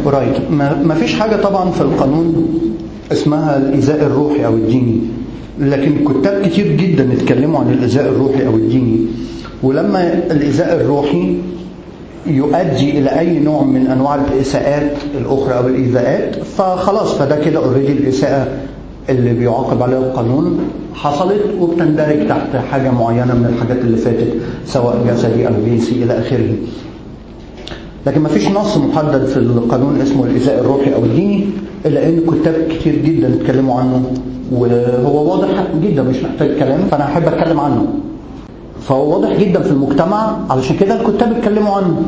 رايت ما فيش حاجة طبعا في القانون اسمها الإيذاء الروحي أو الديني لكن كتاب كتير جدا اتكلموا عن الإيذاء الروحي أو الديني ولما الإيذاء الروحي يؤدي إلى أي نوع من أنواع الإساءات الأخرى أو الإيذاءات فخلاص فده كده اوريدي الإساءة اللي بيعاقب عليها القانون حصلت وبتندرج تحت حاجة معينة من الحاجات اللي فاتت سواء جسدي أو جنسي إلى آخره لكن ما فيش نص محدد في القانون اسمه الإيذاء الروحي أو الديني إلا إن كتاب كتير جدا اتكلموا عنه وهو واضح جدا مش محتاج كلام فأنا أحب أتكلم عنه فهو واضح جدا في المجتمع علشان كده الكتاب اتكلموا عنه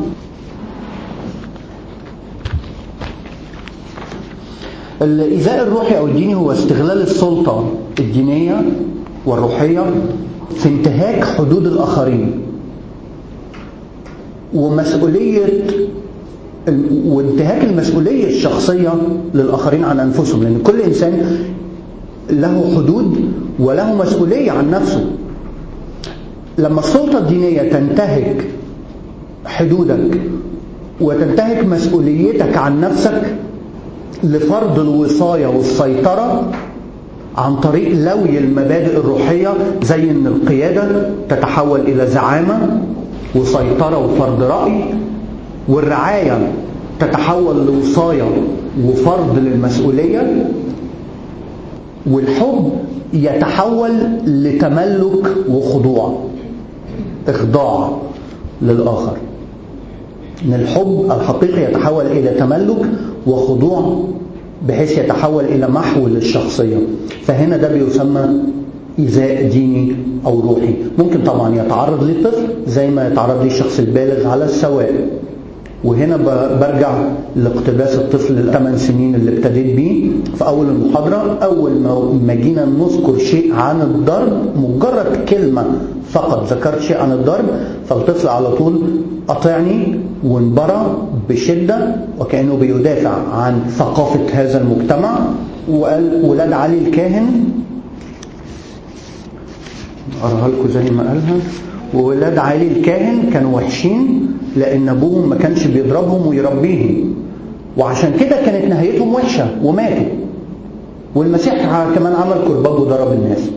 الإيذاء الروحي أو الديني هو استغلال السلطة الدينية والروحية في انتهاك حدود الآخرين ومسؤولية وانتهاك المسؤولية الشخصية للآخرين عن أنفسهم لأن كل إنسان له حدود وله مسؤولية عن نفسه لما السلطة الدينية تنتهك حدودك وتنتهك مسؤوليتك عن نفسك لفرض الوصاية والسيطرة عن طريق لوي المبادئ الروحية زي ان القيادة تتحول الى زعامة وسيطرة وفرض رأي والرعاية تتحول لوصاية وفرض للمسؤولية والحب يتحول لتملك وخضوع إخضاع للآخر إن الحب الحقيقي يتحول إلى تملك وخضوع بحيث يتحول إلى محو للشخصية فهنا ده بيسمى إيذاء ديني أو روحي ممكن طبعا يتعرض للطفل زي ما يتعرض للشخص البالغ على السواء وهنا برجع لاقتباس الطفل الثمان سنين اللي ابتديت بيه في أول المحاضرة أول ما جينا نذكر شيء عن الضرب مجرد كلمة فقط ذكرت شيء عن الضرب فالطفل على طول قطعني وانبرى بشدة وكأنه بيدافع عن ثقافة هذا المجتمع وقال ولاد علي الكاهن أقراها لكم زي ما قالها وولاد علي الكاهن كانوا وحشين لأن أبوهم ما كانش بيضربهم ويربيهم وعشان كده كانت نهايتهم وحشة وماتوا والمسيح كمان عمل كرباج وضرب الناس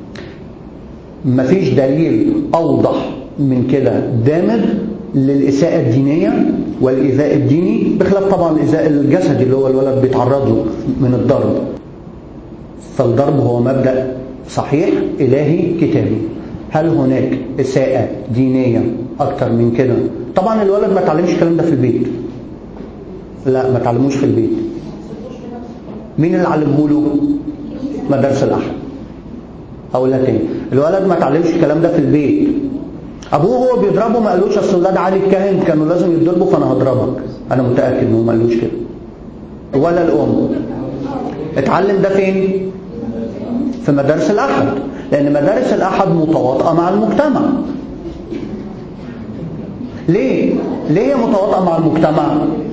مفيش دليل أوضح من كده دامج للإساءة الدينية والإيذاء الديني بخلاف طبعا الإيذاء الجسدي اللي هو الولد بيتعرض له من الضرب فالضرب هو مبدأ صحيح إلهي كتابي هل هناك إساءة دينية أكتر من كده طبعا الولد ما تعلمش الكلام ده في البيت لا ما تعلموش في البيت مين اللي علمه له مدارس الأحد أقولها تاني الولد ما تعلمش الكلام ده في البيت ابوه هو بيضربه ما قالوش اصل ولاد علي الكاهن كانوا لازم يتضربوا فانا هضربك انا متاكد انه ما قالوش كده ولا الام اتعلم ده فين في مدارس الاحد لان مدارس الاحد متواطئه مع المجتمع ليه ليه هي متواطئه مع المجتمع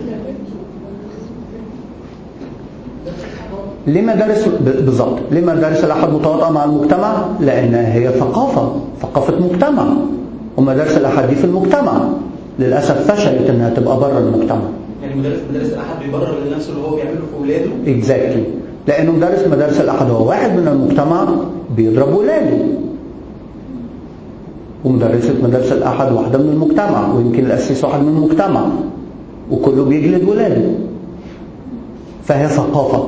ليه مدارس بالظبط ليه مدارس الاحد متواطئه مع المجتمع لان هي ثقافه ثقافه مجتمع ومدارس الاحد دي في المجتمع للاسف فشلت انها تبقى بره المجتمع يعني مدرس مدارس الاحد بيبرر لنفسه اللي هو بيعمله في اولاده اكزاكتلي لانه مدرس مدارس الاحد هو واحد من المجتمع بيضرب ولاده ومدرسة مدارس الأحد واحدة من المجتمع ويمكن الأسيس واحد من المجتمع وكله بيجلد ولاده فهي ثقافة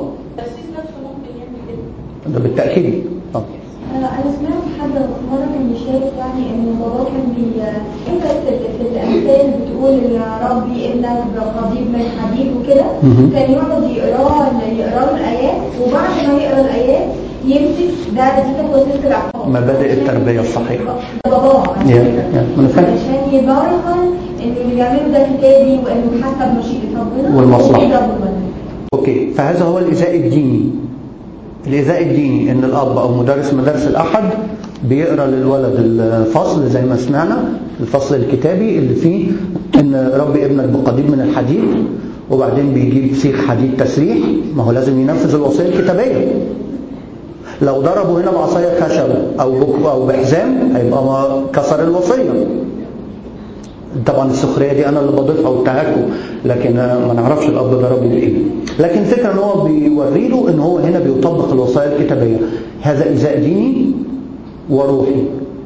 ده بالتأكيد طبعا انا سمعت حد مره كان شايف يعني ان بابا كان بي انت في الامثال بتقول ان ربي ابنك بقضيب من حديد وكده مهم. كان يقعد يقراه يقرا له الايات وبعد ما يقرا الايات يمسك ده دي كانت وسيله العقاب مبادئ التربية الصحيحة ده باباه عشان يا- كده. يا، ما أنا فاهم. علشان يبرهن ان اللي بيعمله ده كتابي وانه حسب مشيئه ربنا والمصلحة. ويضرب الولد. اوكي فهذا هو الإيذاء الديني الإيذاء الديني إن الأب أو مدرس مدارس الأحد بيقرأ للولد الفصل زي ما سمعنا الفصل الكتابي اللي فيه إن ربي ابنك بقضيب من الحديد وبعدين بيجيب سيخ حديد تسريح ما هو لازم ينفذ الوصية الكتابية لو ضربوا هنا بعصاية خشب أو بك- أو بحزام هيبقى ما كسر الوصية طبعا السخريه دي انا اللي بضيفها والتهكم لكن ما نعرفش الاب ضربه بايه لكن الفكره ان هو بيوري له ان هو هنا بيطبق الوصايا الكتابيه هذا ايذاء ديني وروحي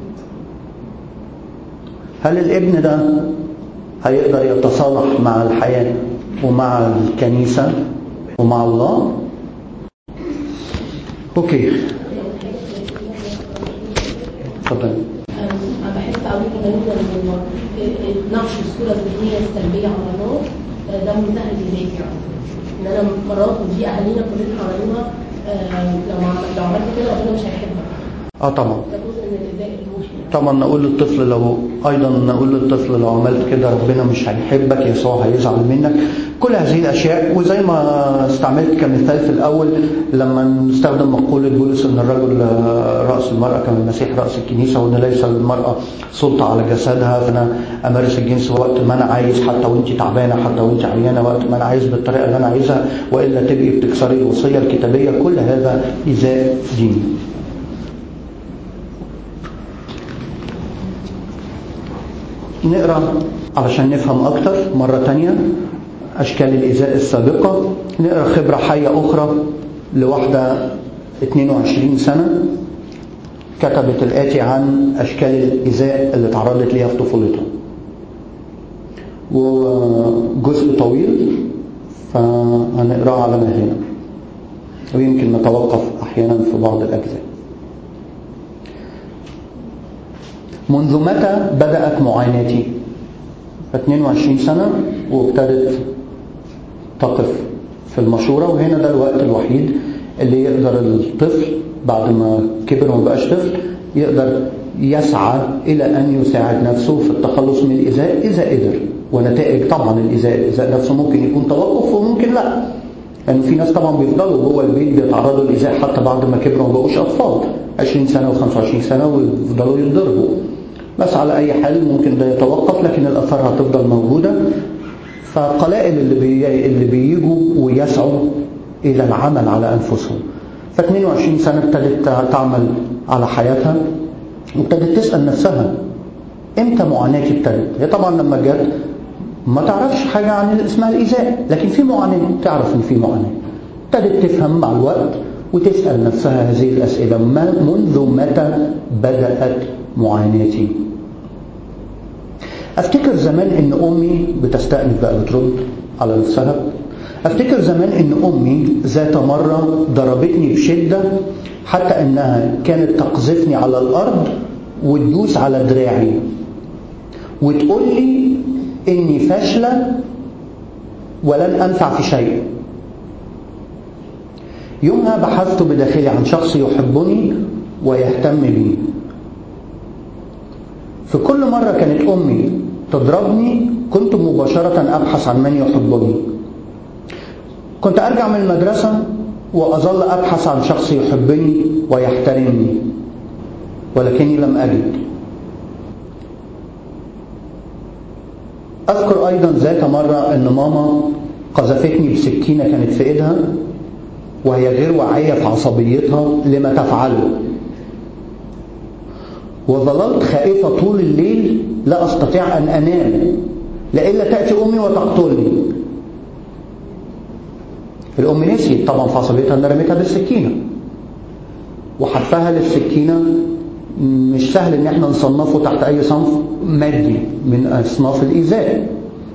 هل الابن ده هيقدر يتصالح مع الحياه ومع الكنيسه ومع الله اوكي اتفضل انا بحس قوي كمان ان نقش الصوره الذهنيه السلبيه على الله آه، ده منتهى الايذاء يعني ان انا مرات ودي اهالينا كلنا عملوها آه، لو عم- لو عملت كده ربنا مش هيحبك اه طبعا ده جزء من الايذاء الروحي يعني. طبعا نقول للطفل لو ايضا نقول للطفل لو عملت كده ربنا مش هيحبك يسوع هيزعل منك كل هذه الاشياء وزي ما استعملت كمثال في الاول لما نستخدم مقوله بولس ان الرجل راس المراه كما المسيح راس الكنيسه وان ليس للمراه سلطه على جسدها فانا امارس الجنس وقت ما انا عايز حتى وانت تعبانه حتى وانت عيانه وقت ما انا عايز بالطريقه اللي انا عايزها والا تبقي بتكسري الوصيه الكتابيه كل هذا ايذاء ديني نقرا علشان نفهم اكتر مره تانية اشكال الايذاء السابقه نقرا خبره حيه اخرى لواحده 22 سنه كتبت الاتي عن اشكال الايذاء اللي تعرضت ليها في طفولتها وجزء طويل فهنقراه على مهلنا ويمكن نتوقف احيانا في بعض الاجزاء منذ متى بدأت معاناتي 22 سنة وابتدت تقف في المشورة وهنا ده الوقت الوحيد اللي يقدر الطفل بعد ما كبر وما بقاش طفل يقدر يسعى إلى أن يساعد نفسه في التخلص من الإيذاء إذا قدر ونتائج طبعا الإيذاء الإيذاء نفسه ممكن يكون توقف وممكن لا لأن يعني في ناس طبعا بيفضلوا جوه البيت بيتعرضوا للإيذاء حتى بعد ما كبروا وما بقوش أطفال 20 سنة و25 سنة ويفضلوا يتضربوا بس على أي حال ممكن ده يتوقف لكن الآثار هتفضل موجودة فقلائل اللي بي... اللي بيجوا ويسعوا إلى العمل على أنفسهم ف 22 سنة ابتدت تعمل على حياتها وابتدت تسأل نفسها امتى معاناتي ابتدت؟ هي طبعا لما جت ما تعرفش حاجة عن اسمها الإيذاء لكن في معاناة تعرف إن في معاناة ابتدت تفهم مع الوقت وتسأل نفسها هذه الأسئلة ما منذ متى بدأت معاناتي افتكر زمان ان امي بتستأنف بقى بترد على نفسها افتكر زمان ان امي ذات مرة ضربتني بشدة حتى انها كانت تقذفني على الارض وتدوس على دراعي وتقول لي اني فاشلة ولن انفع في شيء يومها بحثت بداخلي عن شخص يحبني ويهتم بي في كل مرة كانت أمي تضربني كنت مباشرة أبحث عن من يحبني كنت أرجع من المدرسة وأظل أبحث عن شخص يحبني ويحترمني ولكني لم أجد أذكر أيضا ذات مرة أن ماما قذفتني بسكينة كانت في إيدها وهي غير واعية في عصبيتها لما تفعله وظللت خائفة طول الليل لا أستطيع أن أنام لإلا تأتي أمي وتقتلني الأم نسيت طبعا في عصبيتها أن رميتها بالسكينة وحتفها للسكينة مش سهل ان احنا نصنفه تحت اي صنف مادي من اصناف الايذاء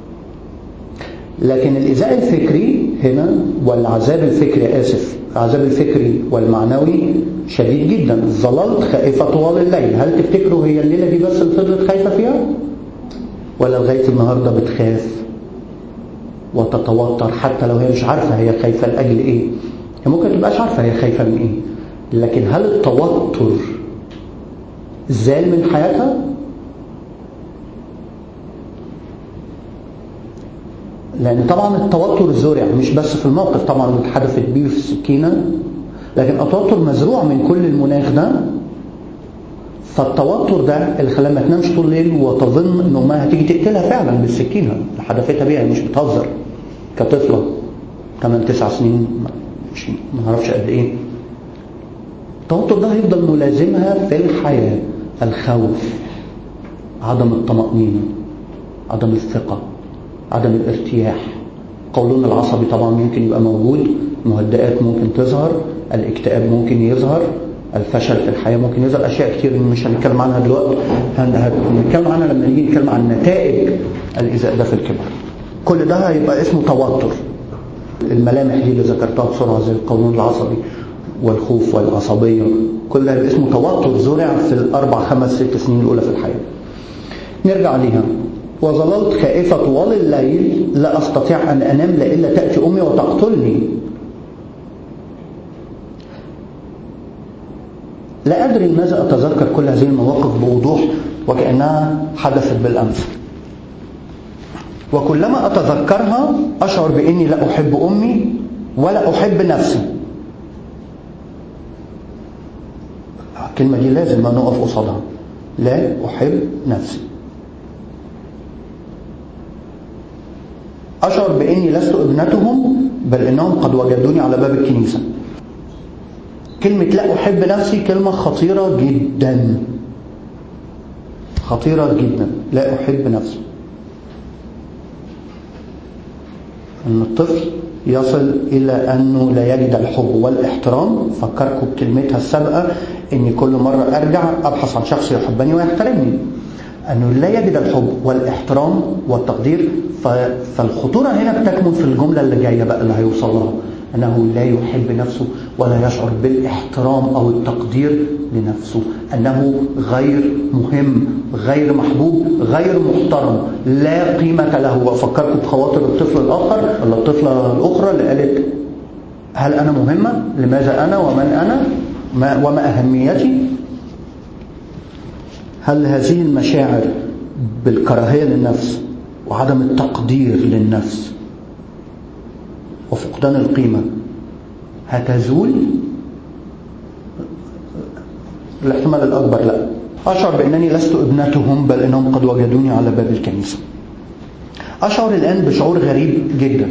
لكن الايذاء الفكري هنا والعذاب الفكري اسف العذاب الفكري والمعنوي شديد جدا ظللت خائفة طوال الليل هل تفتكروا هي الليلة دي بس اللي فضلت خايفة فيها ولا لغاية النهاردة بتخاف وتتوتر حتى لو هي مش عارفة هي خايفة لأجل ايه هي ممكن تبقاش عارفة هي خايفة من ايه لكن هل التوتر زال من حياتها لأن طبعا التوتر زرع مش بس في الموقف طبعا اللي اتحدفت بيه في السكينة لكن التوتر مزروع من كل المناخ ده فالتوتر ده اللي خلاها ما تنامش طول الليل وتظن ان امها هتيجي تقتلها فعلا بالسكينه اللي حدفتها بيها مش بتهزر كطفله 8 9 سنين مش ما اعرفش قد ايه التوتر ده هيفضل ملازمها في الحياه الخوف عدم الطمأنينه عدم الثقة عدم الارتياح قولون العصبي طبعا ممكن يبقى موجود مهدئات ممكن تظهر الاكتئاب ممكن يظهر الفشل في الحياة ممكن يظهر أشياء كتير مش هنتكلم عنها دلوقتي هن- هنتكلم عنها لما نيجي نتكلم عن نتائج الإزاء ده في الكبر كل ده هيبقى اسمه توتر الملامح دي اللي ذكرتها بسرعة زي القولون العصبي والخوف والعصبية كل ده هيبقى اسمه توتر زرع في الأربع خمس ست سنين الأولى في الحياة نرجع ليها وظللت خائفة طوال الليل لا أستطيع أن أنام لإلا تأتي أمي وتقتلني لا أدري لماذا أتذكر كل هذه المواقف بوضوح وكأنها حدثت بالأمس وكلما أتذكرها أشعر بإني لا أحب أمي ولا أحب نفسي الكلمة دي لازم نقف قصادها لا أحب نفسي أشعر بإني لست ابنتهم بل إنهم قد وجدوني على باب الكنيسة كلمة لا أحب نفسي كلمة خطيرة جدا خطيرة جدا لا أحب نفسي أن الطفل يصل إلى أنه لا يجد الحب والاحترام فكركم بكلمتها السابقة أني كل مرة أرجع أبحث عن شخص يحبني ويحترمني أنه لا يجد الحب والاحترام والتقدير ف- فالخطورة هنا بتكمن في الجملة اللي جاية بقى اللي هيوصل لها أنه لا يحب نفسه ولا يشعر بالاحترام أو التقدير لنفسه أنه غير مهم غير محبوب غير محترم لا قيمة له وأفكركم بخواطر الطفل الآخر ولا الطفلة الأخرى اللي قالت هل أنا مهمة؟ لماذا أنا ومن أنا؟ ما وما أهميتي؟ هل هذه المشاعر بالكراهية للنفس وعدم التقدير للنفس وفقدان القيمة هتزول الاحتمال الأكبر لا أشعر بأنني لست ابنتهم بل أنهم قد وجدوني على باب الكنيسة أشعر الآن بشعور غريب جدا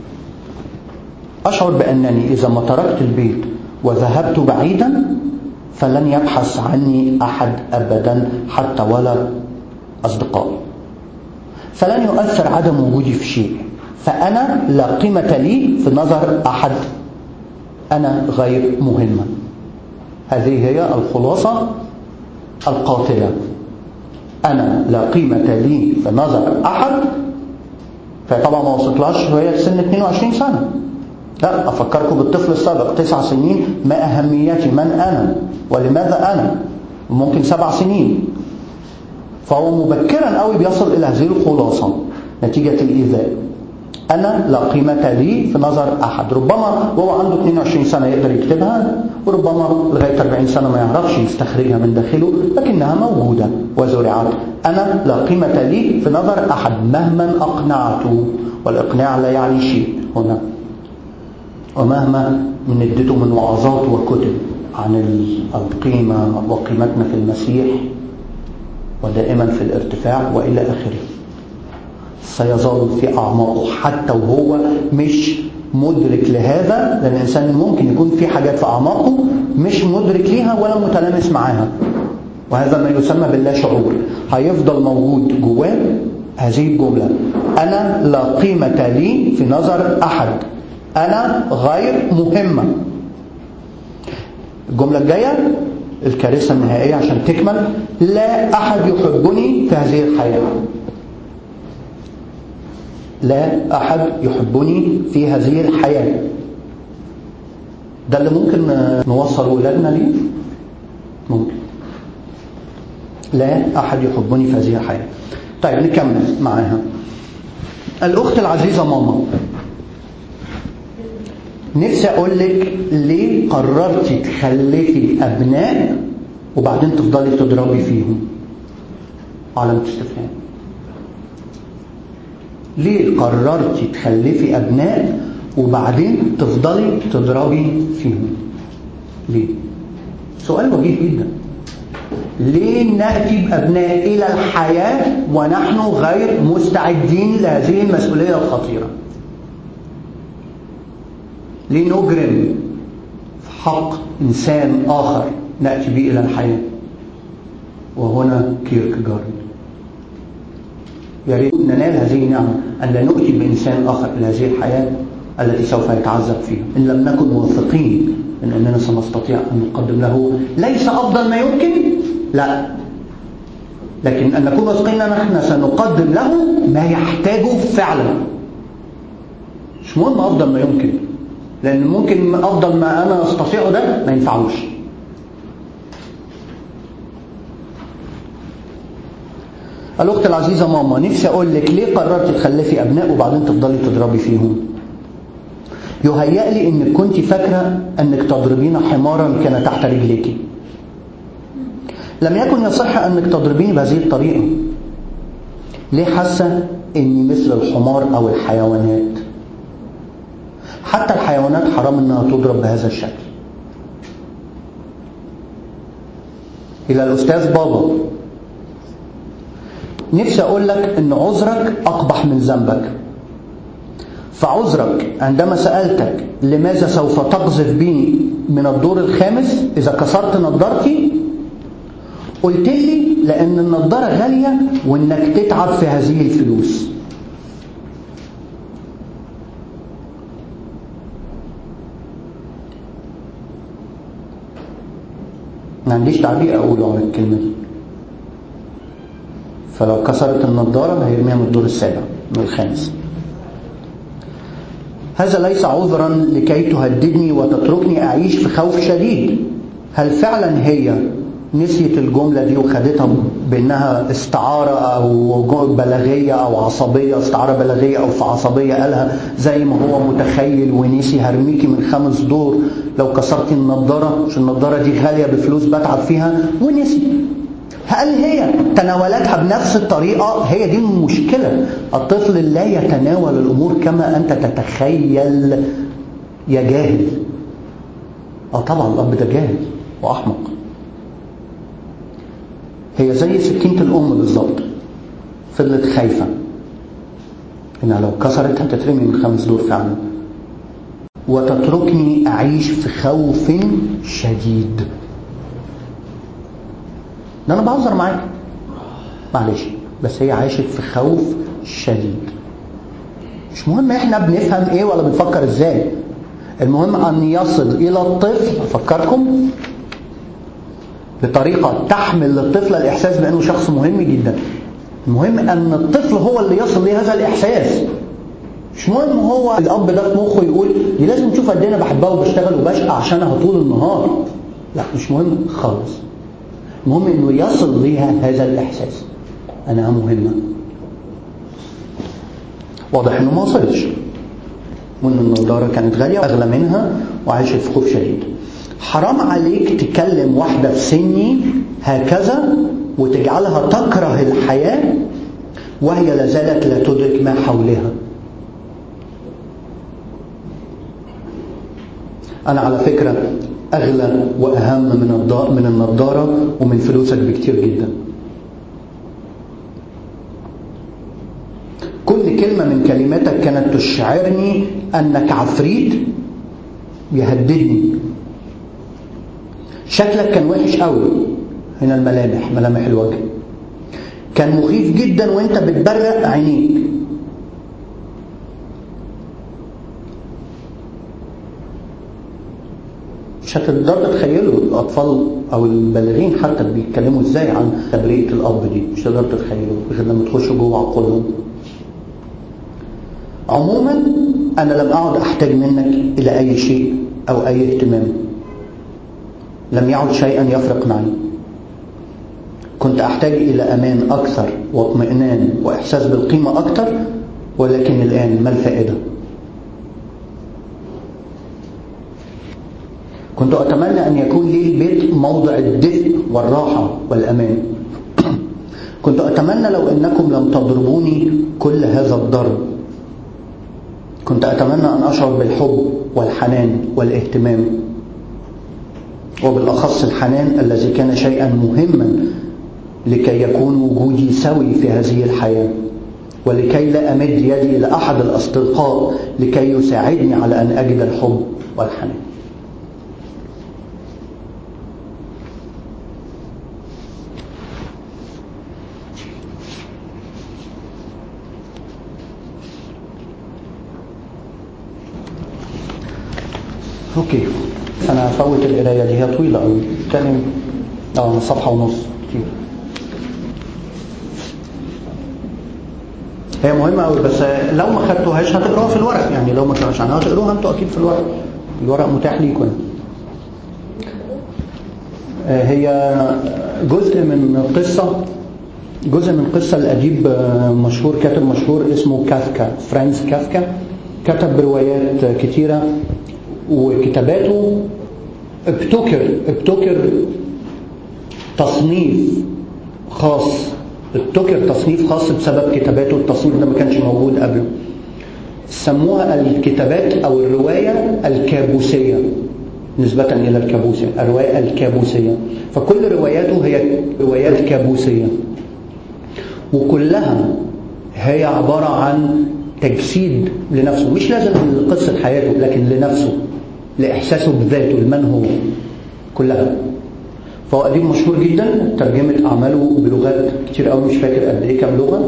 أشعر بأنني إذا ما تركت البيت وذهبت بعيدا فلن يبحث عني أحد أبدا حتى ولا أصدقائي فلن يؤثر عدم وجودي في شيء فأنا لا قيمة لي في نظر أحد أنا غير مهمة هذه هي الخلاصة القاتلة أنا لا قيمة لي في نظر أحد فطبعا ما وصلتلاش وهي في سن 22 سنة لا أفكركم بالطفل السابق تسع سنين ما أهميتي من أنا ولماذا أنا ممكن سبع سنين فهو مبكرا قوي بيصل إلى هذه الخلاصة نتيجة الإيذاء أنا لا قيمة لي في نظر أحد ربما وهو عنده 22 سنة يقدر يكتبها وربما لغاية 40 سنة ما يعرفش يستخرجها من داخله لكنها موجودة وزرعت أنا لا قيمة لي في نظر أحد مهما أقنعته والإقناع لا يعني شيء هنا ومهما من اديته من وعظات وكتب عن القيمة وقيمتنا في المسيح ودائما في الارتفاع وإلى آخره سيظل في أعماقه حتى وهو مش مدرك لهذا لأن الإنسان ممكن يكون في حاجات في أعماقه مش مدرك ليها ولا متلامس معاها وهذا ما يسمى باللا شعور هيفضل موجود جواه هذه الجملة أنا لا قيمة لي في نظر أحد أنا غير مهمة الجملة الجاية الكارثة النهائية عشان تكمل لا أحد يحبني في هذه الحياة لا أحد يحبني في هذه الحياة ده اللي ممكن نوصل ولادنا ليه ممكن لا أحد يحبني في هذه الحياة طيب نكمل معاها الأخت العزيزة ماما نفسي أقول لك ليه قررتي تخلفي أبناء وبعدين تفضلي تضربي فيهم علامة استفهام ليه قررتي تخلفي أبناء وبعدين تفضلي تضربي فيهم ليه سؤال وجيه جدا ليه نأتي بأبناء إلى الحياة ونحن غير مستعدين لهذه المسؤولية الخطيرة ليه نجرم في حق إنسان آخر نأتي به إلى الحياة وهنا كيركجارد يا ريت ننال هذه النعمة أن لا نؤتي بإنسان آخر إلى هذه الحياة التي سوف يتعذب فيها إن لم نكن واثقين من أننا سنستطيع أن نقدم له ليس أفضل ما يمكن لا لكن أن نكون واثقين أن نحن سنقدم له ما يحتاجه فعلا مش مهم أفضل ما يمكن لأن ممكن أفضل ما أنا أستطيعه ده ما ينفعوش الأخت العزيزة ماما نفسي أقول لك ليه قررت تخلفي أبناء وبعدين تفضلي تضربي فيهم يهيأ لي إنك كنت فاكرة أنك تضربين حمارا كان تحت رجليك لم يكن يصح أنك تضربيني بهذه الطريقة ليه حاسة إني مثل الحمار أو الحيوانات حتى الحيوانات حرام إنها تضرب بهذا الشكل إلى الأستاذ بابا نفسي أقول لك إن عذرك أقبح من ذنبك فعذرك عندما سألتك لماذا سوف تقذف بي من الدور الخامس إذا كسرت نظارتي قلت لي لأن النظارة غالية وإنك تتعب في هذه الفلوس ما عنديش تعبير أقوله على الكلمة دي فلو كسرت النظارة هيرميها من الدور السابع من الخامس هذا ليس عذرا لكي تهددني وتتركني أعيش في خوف شديد هل فعلا هي نسيت الجملة دي وخدتها بأنها استعارة أو بلاغية أو عصبية استعارة بلاغية أو في عصبية قالها زي ما هو متخيل ونسي هرميكي من خمس دور لو كسرتي النضارة مش النضارة دي غالية بفلوس بتعب فيها ونسي هل هي تناولتها بنفس الطريقة هي دي المشكلة الطفل لا يتناول الأمور كما أنت تتخيل يا جاهل اه طبعا الأب ده جاهل وأحمق هي زي سكينة الأم بالظبط فضلت خايفة إنها لو كسرت هتترمي من خمس دور فعلا وتتركني أعيش في خوف شديد ده أنا بهزر معاك معلش بس هي عايشت في خوف شديد مش مهم احنا بنفهم ايه ولا بنفكر ازاي المهم ان يصل الى الطفل افكركم بطريقة تحمل للطفل الإحساس بأنه شخص مهم جدا المهم أن الطفل هو اللي يصل لهذا الإحساس مش مهم هو الأب ده في مخه يقول دي لازم تشوف قد انا بحبها وبشتغل وبشقى عشانها طول النهار لا مش مهم خالص المهم انه يصل لها هذا الإحساس أنا مهمة واضح انه ما وصلش وان النضاره كانت غاليه اغلى منها وعايشه في خوف شديد حرام عليك تكلم واحدة في سني هكذا وتجعلها تكره الحياة وهي لا زالت لا تدرك ما حولها أنا على فكرة أغلى وأهم من من النضارة ومن فلوسك بكتير جدا كل كلمة من كلماتك كانت تشعرني أنك عفريت يهددني شكلك كان وحش قوي هنا الملامح ملامح الوجه كان مخيف جدا وانت بتبرق عينيك مش هتقدروا تتخيلوا الاطفال او البالغين حتى بيتكلموا ازاي عن تبرئه الاب دي مش هتقدروا تتخيلوا غير لما تخشوا جوه عقولهم عموما انا لم اعد احتاج منك الى اي شيء او اي اهتمام لم يعد شيئا يفرق معي كنت أحتاج إلى أمان أكثر واطمئنان وإحساس بالقيمة أكثر ولكن الآن ما الفائدة كنت أتمنى أن يكون لي البيت موضع الدفء والراحة والأمان كنت أتمنى لو أنكم لم تضربوني كل هذا الضرب كنت أتمنى أن أشعر بالحب والحنان والاهتمام وبالأخص الحنان الذي كان شيئا مهما لكي يكون وجودي سوي في هذه الحياة ولكي لا أمد يدي إلى أحد الأصدقاء لكي يساعدني على أن أجد الحب والحنان اوكي انا هفوت القرايه دي هي طويله قوي تاني اه صفحه ونص كتير هي مهمه قوي بس لو ما خدتوهاش هتقروها في الورق يعني لو ما سمعتش عنها هتقروها انتوا اكيد في الورق الورق متاح ليكم آه، هي جزء من قصه جزء من قصه الاديب آه، مشهور كاتب مشهور اسمه كافكا فرانز كافكا كتب روايات كتيره وكتاباته ابتكر ابتكر تصنيف خاص ابتكر تصنيف خاص بسبب كتاباته التصنيف ده ما كانش موجود قبله سموها الكتابات او الروايه الكابوسيه نسبة إلى الكابوسية الرواية الكابوسية فكل رواياته هي روايات كابوسية وكلها هي عبارة عن تجسيد لنفسه مش لازم لقصة حياته لكن لنفسه لإحساسه بذاته لمن هو كلها فهو أديب مشهور جدا ترجمة أعماله بلغات كتير قوي مش فاكر قد إيه كام لغة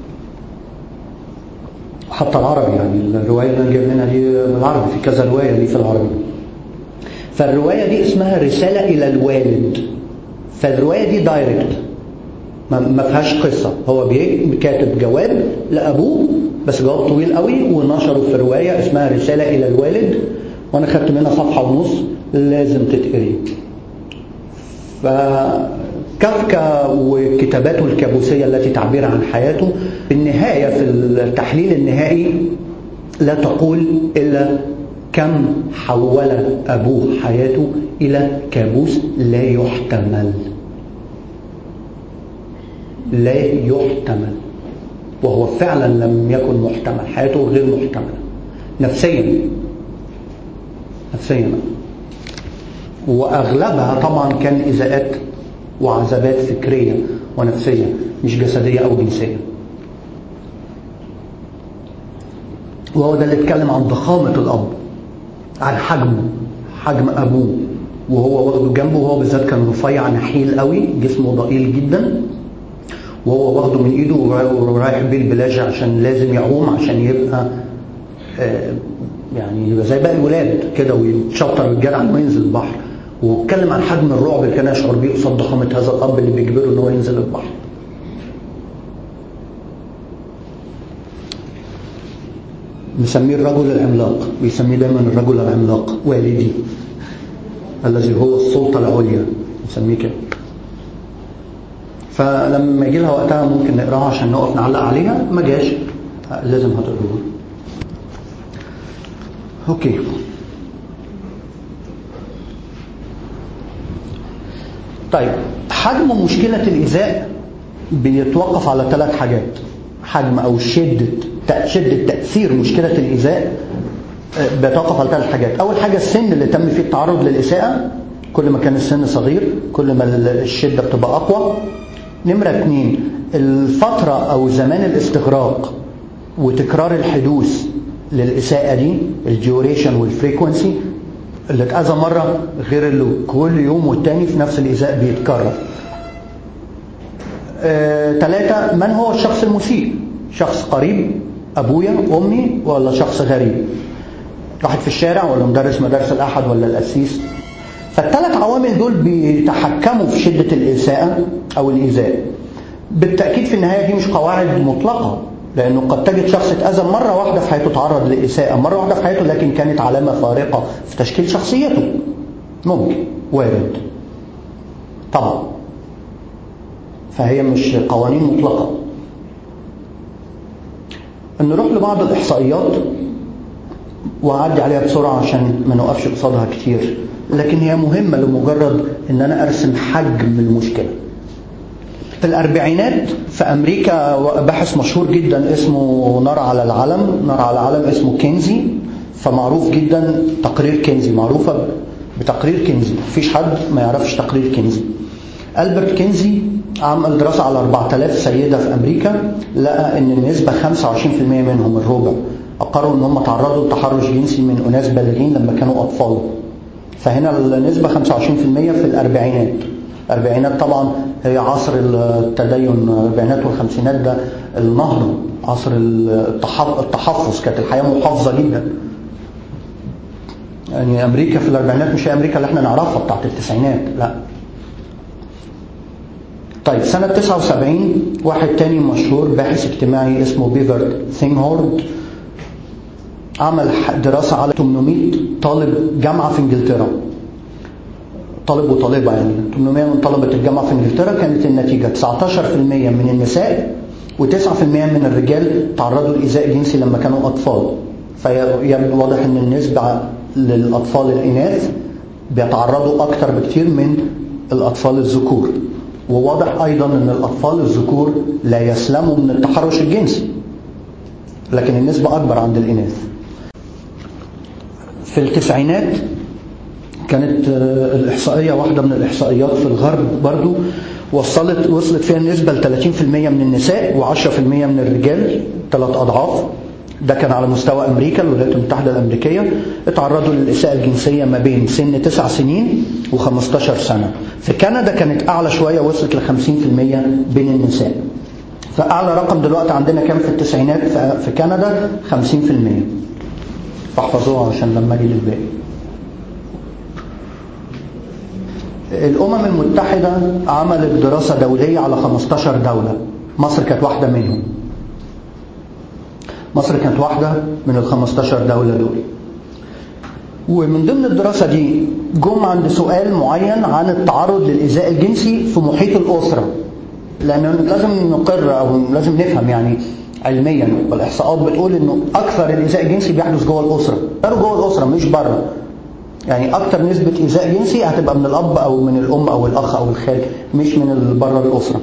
حتى العربي يعني الرواية اللي أنا جايب منها دي بالعربي في كذا رواية دي في العربي فالرواية دي اسمها رسالة إلى الوالد فالرواية دي دايركت ما ما فيهاش قصة هو بي- كاتب جواب لأبوه بس جواب طويل قوي ونشره في رواية اسمها رسالة إلى الوالد وأنا خدت منها صفحة ونص لازم تتقري فكافكا وكتاباته الكابوسية التي تعبير عن حياته في النهاية في التحليل النهائي لا تقول إلا كم حول أبوه حياته إلى كابوس لا يحتمل لا يحتمل وهو فعلا لم يكن محتمل حياته غير محتملة نفسيا نفسيا وأغلبها طبعا كان إزاءات وعذابات فكرية ونفسية مش جسدية أو جنسية وهو ده اللي اتكلم عن ضخامة الأب عن حجمه حجم أبوه وهو واخده جنبه وهو بالذات كان رفيع نحيل قوي جسمه ضئيل جدا وهو واخده من ايده ورايح بيه البلاج عشان لازم يعوم عشان يبقى آه، يعني يبقى زي باقي الولاد كده ويتشطر بالجدع انه ينزل البحر واتكلم عن حجم الرعب اللي كان يشعر بيه قصاد ضخامه هذا الاب اللي بيجبره ان هو ينزل البحر. مسميه الرجل العملاق بيسميه دايما الرجل العملاق والدي الذي هو السلطه العليا مسميه كده. فلما يجي لها وقتها ممكن نقراها عشان نقف نعلق عليها ما جاش لازم هتقروها. اوكي طيب حجم مشكلة الإيذاء بيتوقف على ثلاث حاجات حجم أو شدة شدة تأثير مشكلة الإيذاء آه، بيتوقف على ثلاث حاجات أول حاجة السن اللي تم فيه التعرض للإساءة كل ما كان السن صغير كل ما الشدة بتبقى أقوى نمرة اثنين الفترة أو زمان الاستغراق وتكرار الحدوث للإساءة دي الديوريشن والفريكونسي اللي اتأذى مرة غير اللي كل يوم والتاني في نفس الإيذاء بيتكرر ثلاثة من هو الشخص المسيء شخص قريب أبويا أمي ولا شخص غريب واحد في الشارع ولا مدرس مدارس الأحد ولا الأسيس فالثلاث عوامل دول بيتحكموا في شدة الإساءة أو الإيذاء بالتأكيد في النهاية دي مش قواعد مطلقة لأنه قد تجد شخص اتأذى مرة واحدة في حياته تعرض لإساءة مرة واحدة في حياته لكن كانت علامة فارقة في تشكيل شخصيته ممكن وارد طبعا فهي مش قوانين مطلقة نروح لبعض الإحصائيات وأعدي عليها بسرعة عشان ما نوقفش قصادها كتير لكن هي مهمة لمجرد إن أنا أرسم حجم المشكلة في الأربعينات في أمريكا باحث مشهور جدا اسمه نار على العلم نار على العلم اسمه كينزي فمعروف جدا تقرير كينزي معروفة بتقرير كينزي مفيش حد ما يعرفش تقرير كينزي ألبرت كينزي عمل دراسة على 4000 سيدة في أمريكا لقى إن النسبة 25% منهم الربع أقروا إن هم تعرضوا لتحرش جنسي من أناس بالغين لما كانوا أطفال فهنا النسبة 25% في الأربعينات الأربعينات طبعا هي عصر التدين الأربعينات والخمسينات ده النهضة عصر التحفظ كانت الحياة محافظة جدا يعني امريكا في الاربعينات مش هي امريكا اللي احنا نعرفها بتاعت التسعينات لا طيب سنة 79 واحد تاني مشهور باحث اجتماعي اسمه بيفرد ثينغهورد عمل دراسة على 800 طالب جامعة في انجلترا طالب وطالبة يعني 800 من طلبة الجامعة في انجلترا كانت النتيجة 19% من النساء و9% من الرجال تعرضوا لإيذاء جنسي لما كانوا أطفال فيبدو واضح ان النسبة للأطفال الإناث بيتعرضوا أكتر بكتير من الأطفال الذكور وواضح أيضا ان الأطفال الذكور لا يسلموا من التحرش الجنسي لكن النسبة أكبر عند الإناث في التسعينات كانت الإحصائية واحدة من الإحصائيات في الغرب برضو وصلت وصلت فيها النسبة ل 30% من النساء و10% من الرجال ثلاث أضعاف ده كان على مستوى أمريكا الولايات المتحدة الأمريكية اتعرضوا للإساءة الجنسية ما بين سن 9 سنين و15 سنة في كندا كانت أعلى شوية وصلت ل 50% بين النساء فأعلى رقم دلوقتي عندنا كام في التسعينات في كندا 50% فاحفظوها عشان لما اجي للباقي الأمم المتحدة عملت دراسة دولية على 15 دولة مصر كانت واحدة منهم مصر كانت واحدة من ال 15 دولة دول ومن ضمن الدراسة دي جم عند سؤال معين عن التعرض للإيذاء الجنسي في محيط الأسرة لأن لازم نقر أو لازم نفهم يعني علميا والإحصاءات بتقول إنه أكثر الإيذاء الجنسي بيحدث جوه الأسرة جوه الأسرة مش بره يعني أكثر نسبة إيذاء جنسي هتبقى من الأب أو من الأم أو الأخ أو الخال مش من بره الأسرة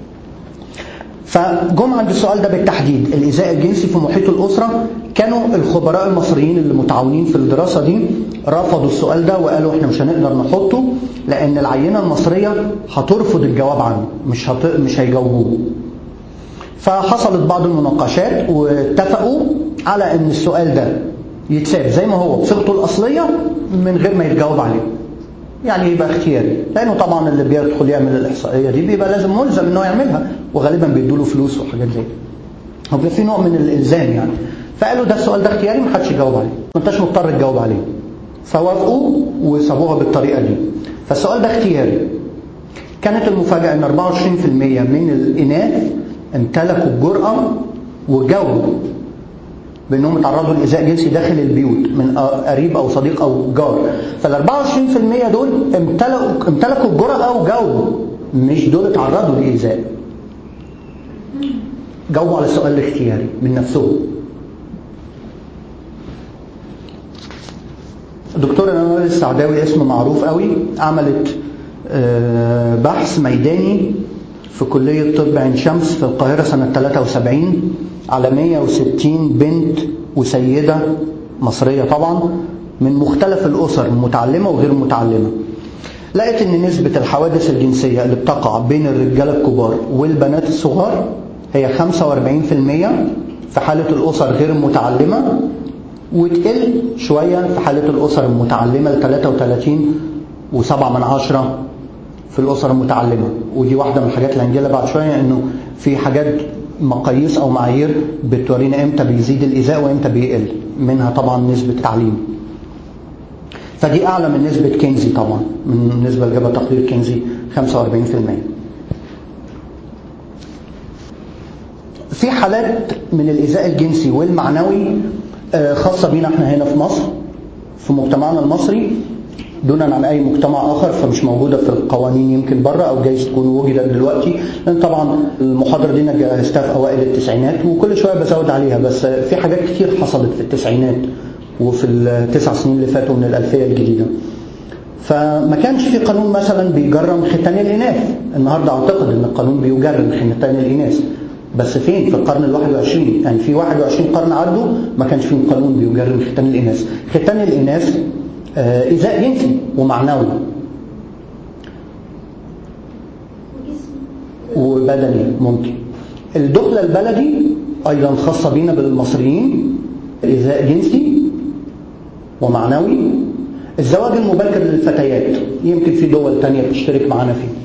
فجم عند السؤال ده بالتحديد الإيذاء الجنسي في محيط الأسرة كانوا الخبراء المصريين اللي متعاونين في الدراسة دي رفضوا السؤال ده وقالوا احنا مش هنقدر نحطه لأن العينة المصرية هترفض الجواب عنه مش هت... مش هيجاوبوه فحصلت بعض المناقشات واتفقوا على ان السؤال ده يتساب زي ما هو بصيغته الأصلية من غير ما يتجاوب عليه يعني يبقى اختياري لانه طبعا اللي بيدخل يعمل الاحصائيه دي بيبقى لازم ملزم انه يعملها وغالبا بيدوا له فلوس وحاجات زي كده هو في نوع من الالزام يعني فقالوا ده السؤال ده اختياري ما حدش يجاوب عليه ما انتش مضطر تجاوب عليه فوافقوا وسابوها بالطريقه دي فالسؤال ده اختياري كانت المفاجاه ان 24% من الاناث امتلكوا الجرأه وجاوبوا بانهم اتعرضوا لايذاء جنسي داخل البيوت من قريب او صديق او جار فال 24% دول امتلكوا امتلكوا الجرأه وجاوبوا مش دول اتعرضوا لايذاء جاوبوا على السؤال الاختياري من نفسهم الدكتورة نوال السعداوي اسم معروف قوي عملت بحث ميداني في كلية طب عين شمس في القاهرة سنة 73 على 160 بنت وسيدة مصرية طبعا من مختلف الأسر متعلمة وغير متعلمة لقيت ان نسبة الحوادث الجنسية اللي بتقع بين الرجالة الكبار والبنات الصغار هي 45% في حالة الأسر غير المتعلمة وتقل شوية في حالة الأسر المتعلمة ل 33 و7 من عشرة في الأسر المتعلمة ودي واحدة من الحاجات اللي هنجيلها بعد شوية انه في حاجات مقاييس او معايير بتورينا امتى بيزيد الايذاء وامتى بيقل منها طبعا نسبة التعليم فدي اعلى من نسبة كنزي طبعا من نسبة اللي جابها تقرير كنزي 45% في حالات من الايذاء الجنسي والمعنوي خاصة بينا احنا هنا في مصر في مجتمعنا المصري دونا عن اي مجتمع اخر فمش موجوده في القوانين يمكن بره او جايز تكون وجدت دلوقتي لان طبعا المحاضره دي انا جهزتها في اوائل التسعينات وكل شويه بزود عليها بس في حاجات كتير حصلت في التسعينات وفي التسع سنين اللي فاتوا من الالفيه الجديده فما كانش في قانون مثلا بيجرم ختان الاناث النهارده اعتقد ان القانون بيجرم ختان الاناث بس فين في القرن ال 21 يعني في 21 قرن عدوا ما كانش في قانون بيجرم ختان الاناث ختان الاناث إيذاء جنسي ومعنوي وبدني ممكن الدخلة البلدي أيضا خاصة بينا بالمصريين إيذاء جنسي ومعنوي الزواج المبكر للفتيات يمكن في دول تانية بتشترك معانا فيه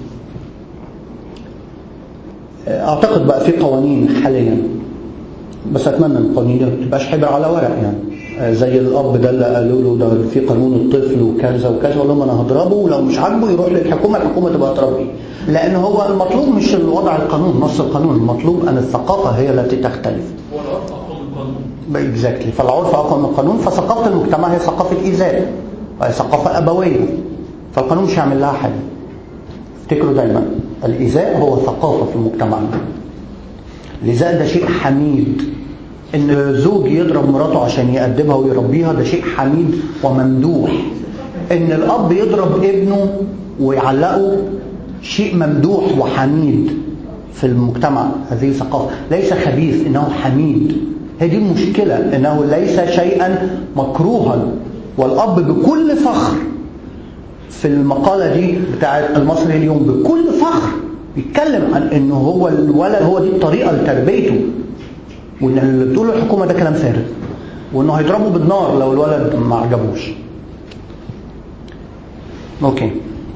أعتقد بقى في قوانين حاليا بس أتمنى أن القوانين دي ما تبقاش حبر على ورق يعني آه، زي الاب ده اللي قالوا له ده في قانون الطفل وكذا وكذا قال لهم انا هضربه ولو مش عاجبه يروح للحكومه الحكومه تبقى تربيه لان هو المطلوب مش وضع القانون نص القانون المطلوب ان الثقافه هي التي تختلف هو العرف اقوى من القانون اكزاكتلي فالعرف اقوى من القانون فثقافه المجتمع هي ثقافه ايذاء وهي ثقافه ابويه فالقانون مش هيعمل لها حاجه افتكروا دايما الايذاء هو ثقافه في المجتمع الايذاء ده شيء حميد ان زوج يضرب مراته عشان يأدبها ويربيها ده شيء حميد وممدوح ان الاب يضرب ابنه ويعلقه شيء ممدوح وحميد في المجتمع هذه ثقافة ليس خبيث إنه حميد هي دي المشكلة إنه ليس شيئا مكروها والأب بكل فخر في المقالة دي بتاعت المصري اليوم بكل فخر بيتكلم عن إنه هو الولد هو دي الطريقة لتربيته وإن اللي بتقوله الحكومة ده كلام فارغ وإنه هيضربه بالنار لو الولد ما عجبوش أوكي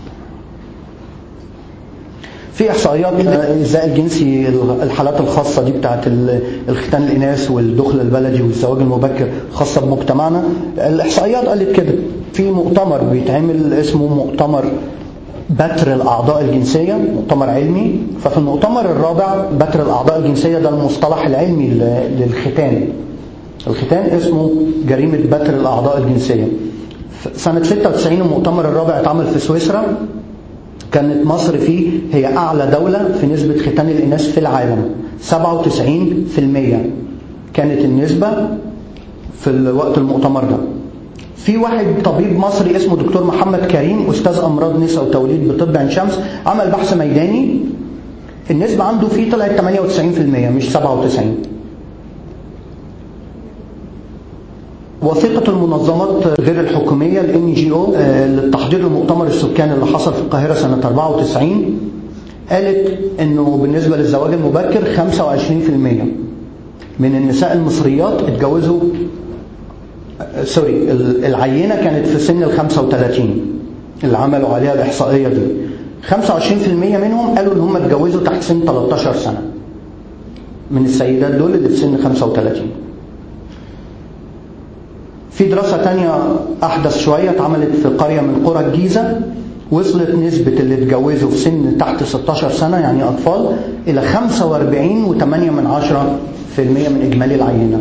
في احصائيات الإيذاء الجنسي الحالات الخاصه دي بتاعت الختان الاناث والدخل البلدي والزواج المبكر خاصه بمجتمعنا الاحصائيات قالت كده في مؤتمر بيتعمل اسمه مؤتمر بتر الاعضاء الجنسيه مؤتمر علمي ففي المؤتمر الرابع بتر الاعضاء الجنسيه ده المصطلح العلمي للختان الختان اسمه جريمه بتر الاعضاء الجنسيه سنه 96 المؤتمر الرابع اتعمل في سويسرا كانت مصر فيه هي أعلى دولة في نسبة ختان الإناث في العالم 97% كانت النسبة في الوقت المؤتمر ده في واحد طبيب مصري اسمه دكتور محمد كريم أستاذ أمراض نساء وتوليد بطب عين شمس عمل بحث ميداني النسبة عنده فيه طلعت 98% مش 97 وثيقة المنظمات غير الحكومية ال NGO للتحضير لمؤتمر السكان اللي حصل في القاهرة سنة 94 قالت انه بالنسبة للزواج المبكر 25% من النساء المصريات اتجوزوا سوري العينة كانت في سن ال 35 اللي عملوا عليها الإحصائية دي 25% منهم قالوا ان هم اتجوزوا تحت سن 13 سنة من السيدات دول اللي في سن 35 في دراسة تانية أحدث شوية اتعملت في قرية من قرى الجيزة وصلت نسبة اللي اتجوزوا في سن تحت 16 سنة يعني أطفال إلى 45.8 من عشرة في المية من إجمالي العينة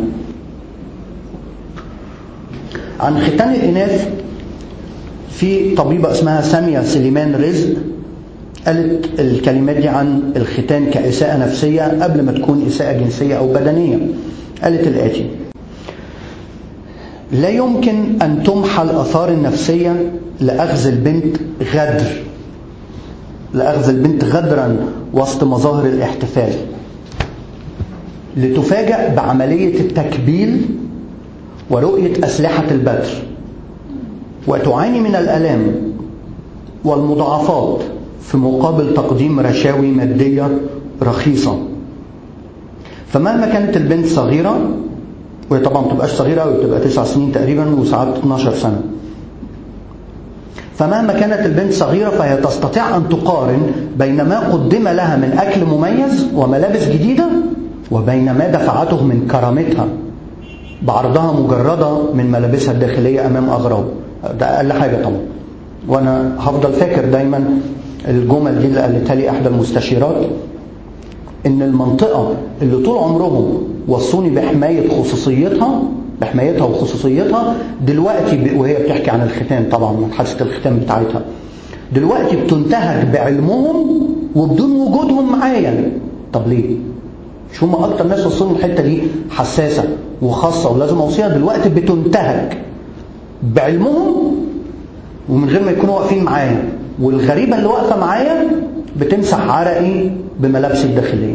عن ختان الإناث في طبيبة اسمها سامية سليمان رزق قالت الكلمات دي عن الختان كإساءة نفسية قبل ما تكون إساءة جنسية أو بدنية قالت الآتي لا يمكن أن تمحى الآثار النفسية لأخذ البنت غدر لأخذ البنت غدرا وسط مظاهر الاحتفال لتفاجأ بعملية التكبيل ورؤية أسلحة البتر وتعاني من الألام والمضاعفات في مقابل تقديم رشاوي مادية رخيصة فمهما كانت البنت صغيرة وهي طبعا ما بتبقاش صغيرة قوي بتبقى تسع سنين تقريبا وساعات 12 سنة فمهما كانت البنت صغيرة فهي تستطيع أن تقارن بين ما قدم لها من أكل مميز وملابس جديدة وبين ما دفعته من كرامتها بعرضها مجردة من ملابسها الداخلية أمام أغراب ده أقل حاجة طبعا وأنا هفضل فاكر دايما الجمل دي اللي قالتها لي إحدى المستشيرات إن المنطقة اللي طول عمرهم وصوني بحماية خصوصيتها بحمايتها وخصوصيتها دلوقتي وهي بتحكي عن الختان طبعا حادثة الختان بتاعتها دلوقتي بتنتهك بعلمهم وبدون وجودهم معايا طب ليه؟ مش هم اكتر ناس وصلوا الحته دي حساسه وخاصه ولازم اوصيها دلوقتي بتنتهك بعلمهم ومن غير ما يكونوا واقفين معايا والغريبه اللي واقفه معايا بتمسح عرقي بملابسي الداخليه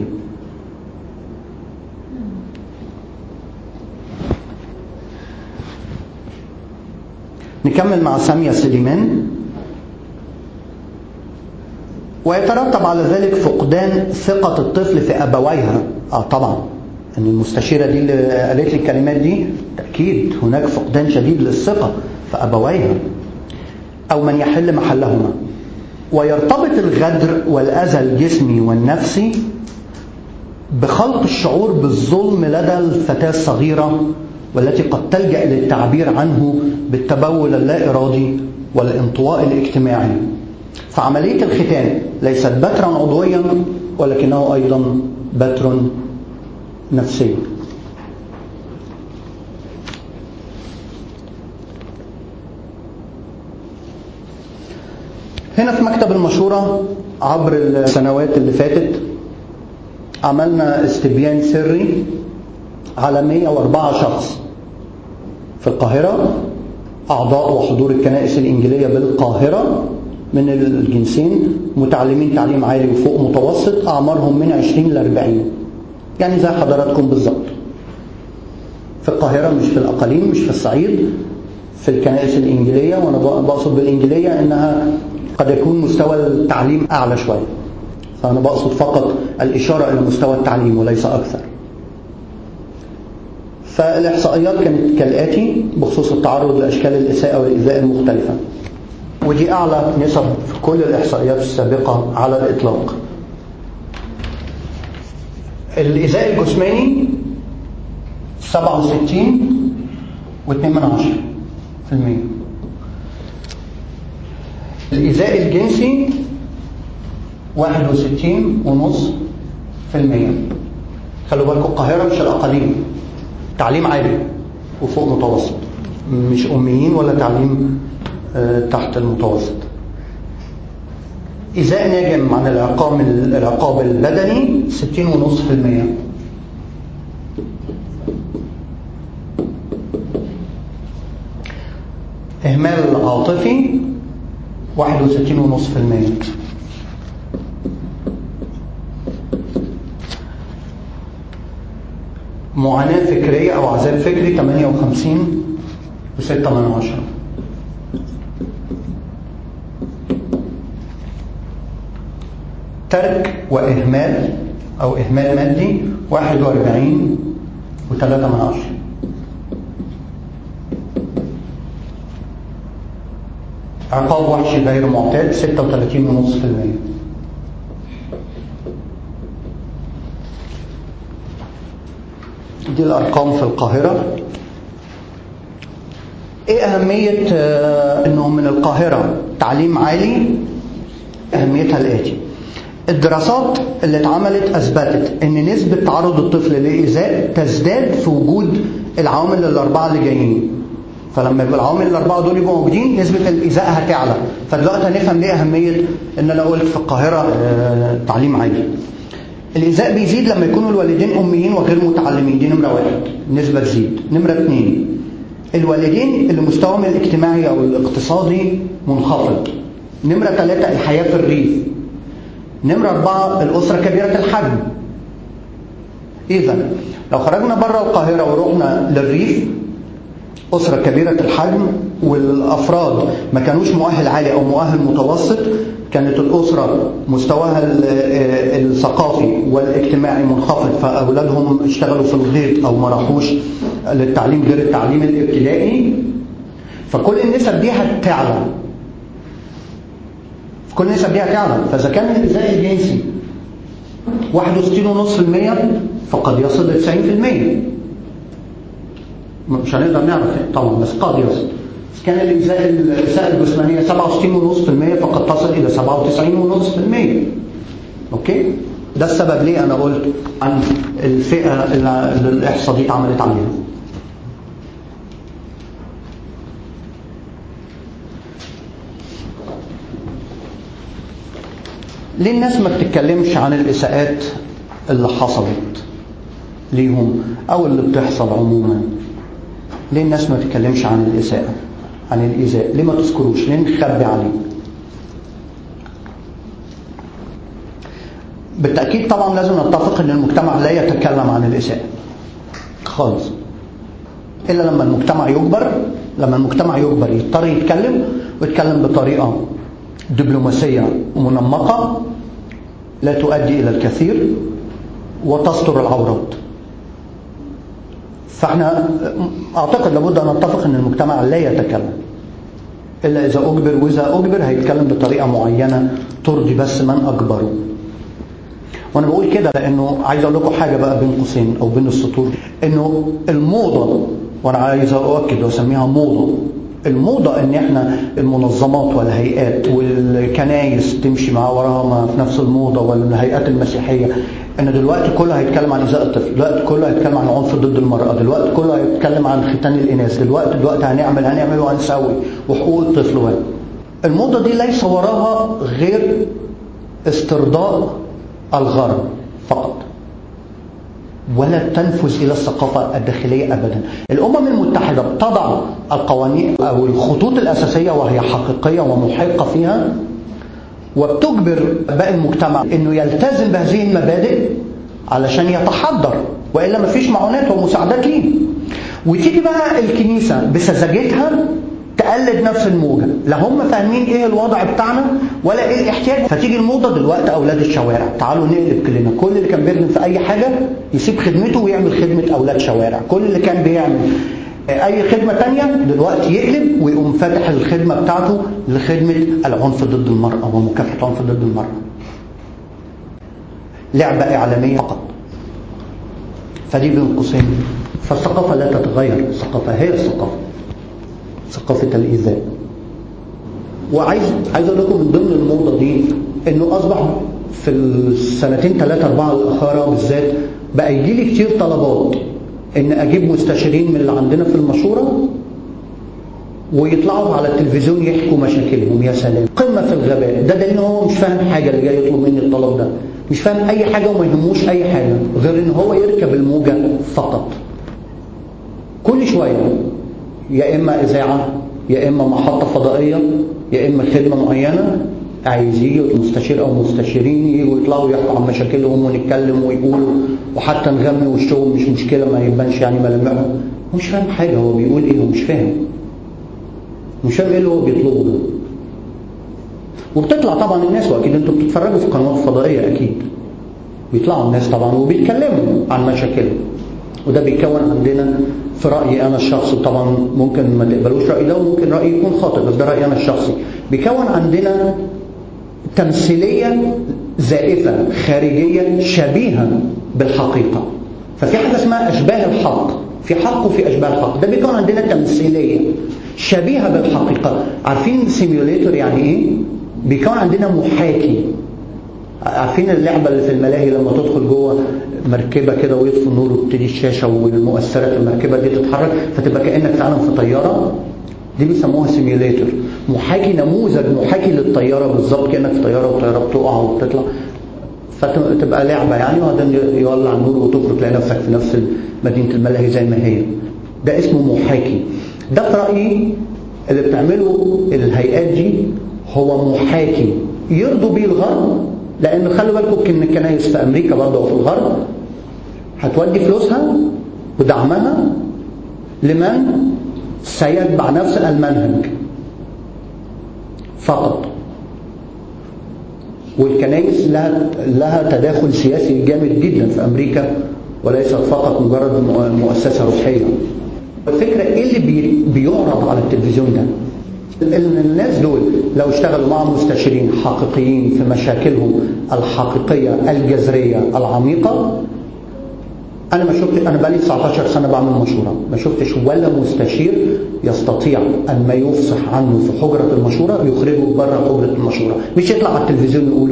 نكمل مع سامية سليمان ويترتب على ذلك فقدان ثقة الطفل في أبويها آه طبعا أن المستشيرة دي اللي قالت لي الكلمات دي تأكيد هناك فقدان شديد للثقة في أبويها أو من يحل محلهما ويرتبط الغدر والأذى الجسمي والنفسي بخلق الشعور بالظلم لدى الفتاة الصغيرة والتي قد تلجأ للتعبير عنه بالتبول اللا إرادي والانطواء الاجتماعي فعملية الختان ليست بترا عضويا ولكنه أيضا بتر نفسي هنا في مكتب المشورة عبر السنوات اللي فاتت عملنا استبيان سري على 104 شخص في القاهرة أعضاء وحضور الكنائس الإنجيلية بالقاهرة من الجنسين متعلمين تعليم عالي وفوق متوسط أعمارهم من 20 ل 40 يعني زي حضراتكم بالظبط في القاهرة مش في الأقاليم مش في الصعيد في الكنائس الإنجيلية وأنا بقصد بالإنجيلية إنها قد يكون مستوى التعليم أعلى شوية فأنا بقصد فقط الإشارة إلى مستوى التعليم وليس أكثر فالإحصائيات كانت كالآتي بخصوص التعرض لأشكال الإساءة والإيذاء المختلفة ودي أعلى نسب في كل الإحصائيات السابقة على الإطلاق الإيذاء الجسماني 67 و2 من عشرة في المية الإيذاء الجنسي 61 ونص في المية خلوا بالكم القاهرة مش الأقاليم تعليم عالي وفوق متوسط مش أميين ولا تعليم تحت المتوسط إيذاء ناجم عن العقاب العقاب البدني 60 ونص في المية إهمال عاطفي 61 ونص في المية معاناة فكرية أو عذاب فكري 58 وستة من عشرة ترك وإهمال أو إهمال مادي 41 وثلاثة من عشرة عقاب وحشي غير معتاد 36 ونص في المية دي الأرقام في القاهرة إيه أهمية أنهم من القاهرة تعليم عالي أهميتها الآتي الدراسات اللي اتعملت أثبتت أن نسبة تعرض الطفل للإيذاء تزداد في وجود العوامل الأربعة اللي جايين فلما يبقى العوامل الأربعة دول يبقوا موجودين نسبة الإيذاء هتعلى فدلوقتي هنفهم ليه أهمية أن أنا قلت في القاهرة تعليم عالي الإيذاء بيزيد لما يكونوا الوالدين أميين وغير متعلمين دي نمرة واحد نسبة تزيد نمرة اثنين الوالدين اللي مستواهم الاجتماعي أو الاقتصادي منخفض نمرة ثلاثة الحياة في الريف نمرة أربعة الأسرة كبيرة الحجم إذا لو خرجنا بره القاهرة ورحنا للريف أسرة كبيرة الحجم والأفراد ما كانوش مؤهل عالي أو مؤهل متوسط كانت الأسرة مستواها الثقافي والاجتماعي منخفض فأولادهم اشتغلوا في الغيط أو ما راحوش للتعليم غير التعليم الابتدائي فكل النسب دي هتعلى كل النسب دي هتعلى فإذا كان الإيذاء الجنسي 61.5% فقد يصل ل 90% مش هنقدر نعرف طبعا بس قد يصل كان الإجزاء الإساءة الجسمانية 67.5% فقد تصل إلى 97.5% أوكي؟ ده السبب ليه أنا قلت عن الفئة اللي الإحصاء دي اتعملت عليها ليه الناس ما بتتكلمش عن الإساءات اللي حصلت ليهم أو اللي بتحصل عموما ليه الناس ما تتكلمش عن الإساءة عن الإيذاء ليه ما تذكروش ليه نخبي عليه بالتأكيد طبعا لازم نتفق أن المجتمع لا يتكلم عن الإساءة خالص إلا لما المجتمع يكبر لما المجتمع يكبر يضطر يتكلم ويتكلم بطريقة دبلوماسية منمقة لا تؤدي إلى الكثير وتستر العورات فاحنا اعتقد لابد ان نتفق ان المجتمع لا يتكلم الا اذا اجبر واذا اجبر هيتكلم بطريقه معينه ترضي بس من اجبره وانا بقول كده لانه عايز اقول لكم حاجه بقى بين قوسين او بين السطور انه الموضه وانا عايز اؤكد واسميها موضه الموضة ان احنا المنظمات والهيئات والكنايس تمشي مع وراها في نفس الموضة والهيئات المسيحية ان دلوقتي كله هيتكلم عن ازاء الطفل دلوقتي كله هيتكلم عن عنف ضد المرأة دلوقتي كله هيتكلم عن ختان الاناث دلوقتي دلوقتي هنعمل هنعمل وهنسوي وحقوق الطفل وهي. الموضة دي ليس وراها غير استرضاء الغرب فقط ولا تنفذ إلى الثقافة الداخلية أبدا الأمم المتحدة بتضع القوانين أو الخطوط الأساسية وهي حقيقية ومحقة فيها وبتجبر باقي المجتمع أنه يلتزم بهذه المبادئ علشان يتحضر وإلا مفيش معونات ومساعدات ليه وتيجي بقى الكنيسة بسذاجتها تقلد نفس الموجة لا هم فاهمين ايه الوضع بتاعنا ولا ايه الاحتياج فتيجي الموضة دلوقتي اولاد الشوارع تعالوا نقلب كلنا كل اللي كان بيخدم في اي حاجة يسيب خدمته ويعمل خدمة اولاد شوارع كل اللي كان بيعمل اي خدمة تانية دلوقتي يقلب ويقوم فاتح الخدمة بتاعته لخدمة العنف ضد المرأة ومكافحة العنف ضد المرأة لعبة اعلامية فقط فدي بين قوسين فالثقافة لا تتغير الثقافة هي الثقافة ثقافة الإيذاء وعايز عايز اقول لكم من ضمن الموضة دي انه اصبح في السنتين ثلاثة أربعة الأخيرة بالذات بقى يجي لي كتير طلبات ان اجيب مستشارين من اللي عندنا في المشورة ويطلعوا على التلفزيون يحكوا مشاكلهم يا سلام قمة في الغباء ده دليل ان هو مش فاهم حاجة اللي جاي يطلب مني الطلب ده مش فاهم اي حاجة وما يهموش اي حاجة غير ان هو يركب الموجة فقط كل شوية يا إما إذاعة يا إما محطة فضائية يا إما خدمة معينة عايز يجي مستشير أو مستشارين يجوا يطلعوا يحكوا عن مشاكلهم ونتكلم ويقولوا وحتى نغني وشهم مش مشكلة ما يبانش يعني ملامحهم هو مش فاهم حاجة هو بيقول إيه هو مش فاهم مش فاهم إيه اللي هو بيطلبه ده وبتطلع طبعا الناس وأكيد أنتوا بتتفرجوا في قنوات فضائية أكيد بيطلعوا الناس طبعا وبيتكلموا عن مشاكلهم وده بيكون عندنا في رأيي أنا الشخصي طبعا ممكن ما تقبلوش رأيي ده وممكن رأيي يكون خاطئ بس ده رأيي أنا الشخصي بيكون عندنا تمثيلية زائفة خارجية شبيهة بالحقيقة ففي حاجة اسمها أشباه الحق في حق وفي أشباه الحق ده بيكون عندنا تمثيلية شبيهة بالحقيقة عارفين سيميوليتور يعني إيه؟ بيكون عندنا محاكي عارفين اللعبة اللي في الملاهي لما تدخل جوه مركبة كده ويطفي النور وتبتدي الشاشة والمؤثرات المركبة دي تتحرك فتبقى كأنك فعلا في طيارة دي بيسموها سيميوليتور محاكي نموذج محاكي للطيارة بالظبط كأنك في طيارة والطيارة بتقع وبتطلع فتبقى لعبة يعني وبعدين يولع النور وتخرج تلاقي نفسك في نفس مدينة الملاهي زي ما هي ده اسمه محاكي ده في رأيي اللي بتعمله الهيئات دي هو محاكي يرضوا بيه الغرب لأن خلوا بالكم ان الكنائس في أمريكا برضه وفي الغرب هتودي فلوسها ودعمها لمن سيتبع نفس المنهج فقط والكنائس لها لها تداخل سياسي جامد جدا في أمريكا وليست فقط مجرد مؤسسة روحية الفكرة ايه اللي بي بيعرض على التلفزيون ده الناس دول لو اشتغلوا مع مستشارين حقيقيين في مشاكلهم الحقيقية الجذرية العميقة أنا ما شفت أنا بقالي 19 سنة بعمل مشورة ما شفتش ولا مستشير يستطيع أن ما يفصح عنه في حجرة المشورة يخرجه بره حجرة المشورة مش يطلع على التلفزيون يقوله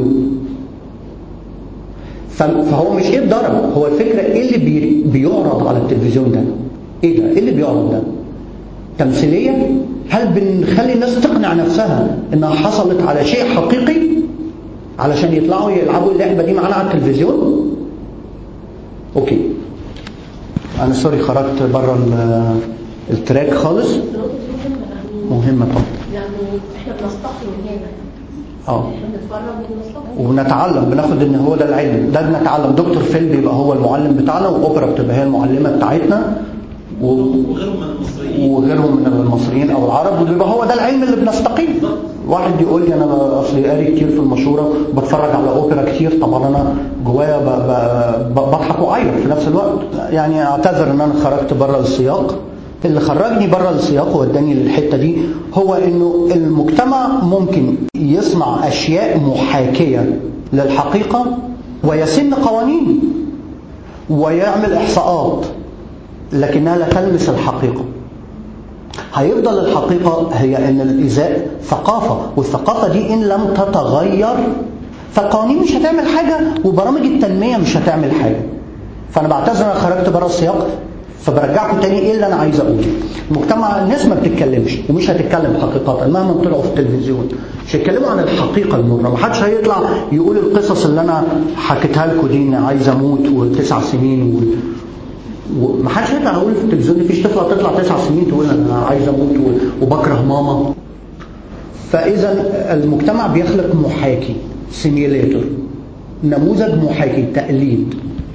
فهو مش ايه الضرر هو الفكرة ايه اللي بي بيعرض على التلفزيون ده ايه ده ايه اللي بيعرض ده تمثيلية هل بنخلي الناس تقنع نفسها انها حصلت على شيء حقيقي علشان يطلعوا يلعبوا اللعبة دي معانا على التلفزيون اوكي انا سوري خرجت بره التراك خالص مهمة طبعا يعني احنا بنستقي من هنا اه احنا بنتفرج وبنستقي وبنتعلم بناخد ان هو ده العلم ده بنتعلم دكتور فيل بيبقى هو المعلم بتاعنا واوبرا بتبقى هي المعلمه بتاعتنا و... وغيرهم من المصريين وغيرهم من المصريين او العرب وبيبقى هو ده العلم اللي بنستقيه واحد يقول لي انا اصلي قاري كتير في المشوره بتفرج على اوبرا كتير طبعا انا جوايا ب... ب... ب... بضحك واعيط في نفس الوقت يعني اعتذر ان انا خرجت بره السياق اللي خرجني بره السياق ووداني للحته دي هو انه المجتمع ممكن يصنع اشياء محاكيه للحقيقه ويسن قوانين ويعمل إحصاءات لكنها لا تلمس الحقيقة هيفضل الحقيقة هي أن الإيذاء ثقافة والثقافة دي إن لم تتغير فالقوانين مش هتعمل حاجة وبرامج التنمية مش هتعمل حاجة فأنا بعتذر أنا خرجت بره السياق فبرجعكم تاني ايه اللي انا عايز اقوله المجتمع الناس ما بتتكلمش ومش هتتكلم حقيقة مهما طلعوا في التلفزيون مش هيتكلموا عن الحقيقة المرة ما حدش هيطلع يقول القصص اللي انا حكيتها لكم دي اني عايز اموت وتسع سنين و... وما حدش هيطلع يقول في التلفزيون مفيش طفله تطلع تسع سنين تقول انا عايز اموت وبكره ماما فاذا المجتمع بيخلق محاكي سيميوليتور نموذج محاكي تقليد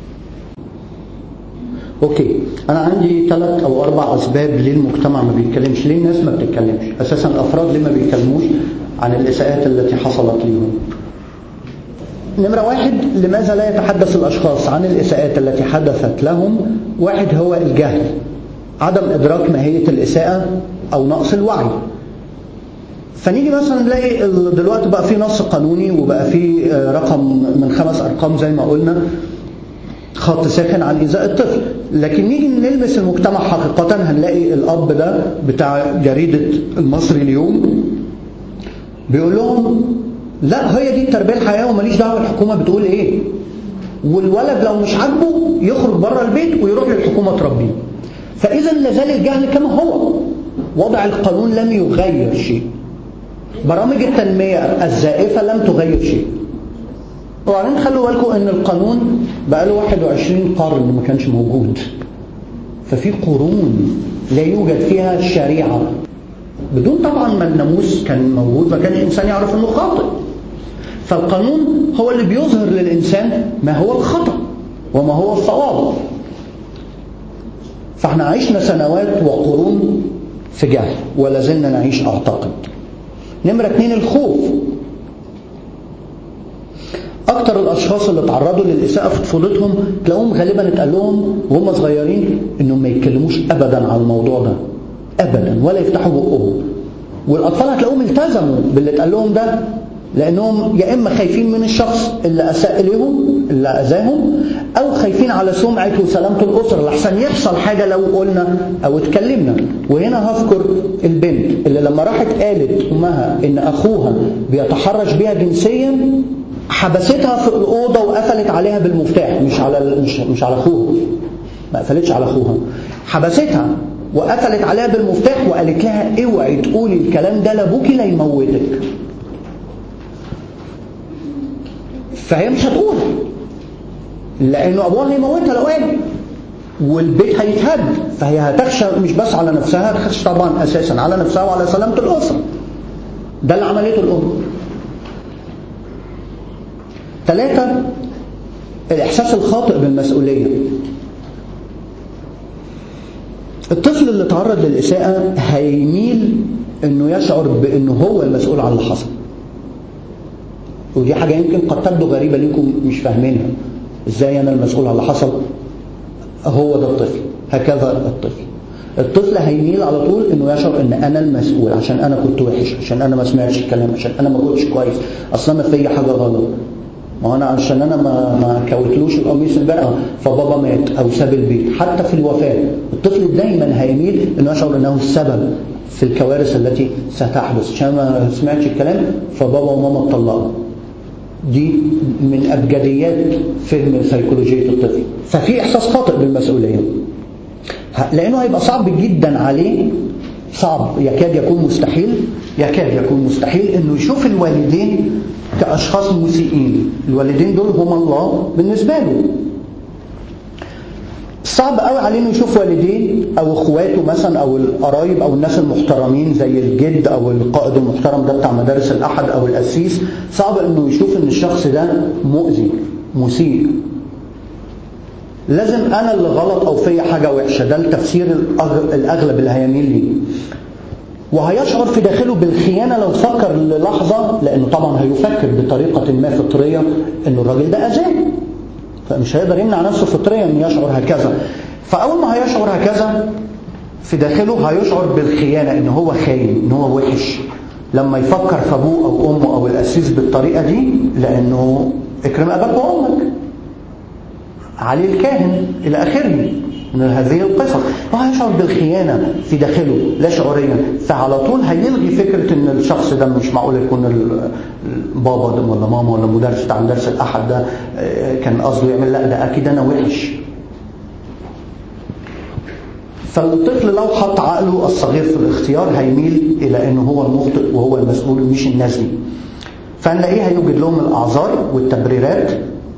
اوكي انا عندي ثلاث او اربع اسباب ليه المجتمع ما بيتكلمش ليه الناس ما بتتكلمش اساسا الافراد ليه ما بيتكلموش عن الاساءات التي حصلت ليهم نمرة واحد لماذا لا يتحدث الأشخاص عن الإساءات التي حدثت لهم واحد هو الجهل عدم إدراك ماهية الإساءة أو نقص الوعي فنيجي مثلا نلاقي دلوقتي بقى في نص قانوني وبقى في رقم من خمس أرقام زي ما قلنا خط ساخن عن إيذاء الطفل لكن نيجي نلمس المجتمع حقيقة هنلاقي الأب ده بتاع جريدة المصري اليوم بيقول لهم لا هي دي التربيه الحقيقيه وماليش دعوه الحكومه بتقول ايه والولد لو مش عاجبه يخرج بره البيت ويروح للحكومه تربيه فاذا لازال الجهل كما هو وضع القانون لم يغير شيء برامج التنميه الزائفه لم تغير شيء وبعدين خلوا بالكم ان القانون بقى له 21 قرن ما كانش موجود ففي قرون لا يوجد فيها الشريعه بدون طبعا ما الناموس كان موجود ما كان الانسان يعرف انه خاطئ فالقانون هو اللي بيظهر للإنسان ما هو الخطأ وما هو الصواب فاحنا عشنا سنوات وقرون في جهل ولا زلنا نعيش أعتقد نمرة اتنين الخوف أكتر الأشخاص اللي تعرضوا للإساءة في طفولتهم تلاقوهم غالبا اتقال لهم وهم صغيرين إنهم ما يتكلموش أبدا عن الموضوع ده أبدا ولا يفتحوا بقهم والأطفال هتلاقوهم التزموا باللي اتقال لهم ده لأنهم يا إما خايفين من الشخص اللي أساء إليهم اللي أذاهم أو خايفين على سمعة وسلامة الأسرة لحسن يحصل حاجة لو قلنا أو اتكلمنا وهنا هذكر البنت اللي لما راحت قالت أمها إن أخوها بيتحرش بيها جنسيا حبستها في الأوضة وقفلت عليها بالمفتاح مش على مش, مش على أخوها ما قفلتش على أخوها حبستها وقفلت عليها بالمفتاح وقالت لها اوعي تقولي الكلام ده لابوكي لا يموتك فهي مش هتقول لانه ابوها هيموتها لو قال والبيت هيتهد فهي هتخشى مش بس على نفسها هتخشى طبعا اساسا على نفسها وعلى سلامه الاسره ده اللي عملته الام ثلاثة الإحساس الخاطئ بالمسؤولية الطفل اللي تعرض للإساءة هيميل إنه يشعر بإنه هو المسؤول عن اللي حصل ودي حاجة يمكن قد تبدو غريبة لكم مش فاهمينها ازاي انا المسؤول على اللي حصل هو ده الطفل هكذا الطفل الطفل هيميل على طول انه يشعر ان انا المسؤول عشان انا كنت وحش عشان انا ما سمعتش الكلام عشان انا ما كنتش كويس اصلا انا فيا حاجه غلط ما انا عشان انا ما ما كوتلوش القميص امبارح فبابا مات او ساب البيت حتى في الوفاه الطفل دايما هيميل انه يشعر انه السبب في الكوارث التي ستحدث عشان ما سمعتش الكلام فبابا وماما اتطلقوا دي من أبجديات فهم سيكولوجية الطفل ففي إحساس خاطئ بالمسؤولية لأنه هيبقى صعب جدا عليه صعب يكاد يكون مستحيل يكاد يكون مستحيل انه يشوف الوالدين كاشخاص مسيئين الوالدين دول هم الله بالنسبه له صعب قوي عليه انه يشوف والديه او اخواته مثلا او القرايب او الناس المحترمين زي الجد او القائد المحترم ده بتاع مدارس الاحد او القسيس صعب انه يشوف ان الشخص ده مؤذي مسيء لازم انا اللي غلط او فيا حاجه وحشه ده التفسير الاغلب اللي هيميل ليه وهيشعر في داخله بالخيانه لو فكر للحظه لانه طبعا هيفكر بطريقه ما فطريه ان الراجل ده اذاه فمش هيقدر يمنع نفسه فطريا ان يشعر هكذا فاول ما هيشعر هكذا في داخله هيشعر بالخيانه ان هو خاين ان هو وحش لما يفكر في ابوه او امه او القسيس بالطريقه دي لانه اكرم اباك وامك علي الكاهن إلى آخره من هذه القصص وهيشعر بالخيانة في داخله لا شعوريا فعلى طول هيلغي فكرة ان الشخص ده مش معقول يكون ال- البابا ده ولا ماما ولا مدرس بتاع مدرس الأحد ده آه، كان قصده يعمل لا ده أكيد أنا وحش فالطفل لو حط عقله الصغير في الاختيار هيميل إلى أنه هو المخطئ وهو المسؤول مش الناس دي فنلاقيه هيوجد لهم الأعذار والتبريرات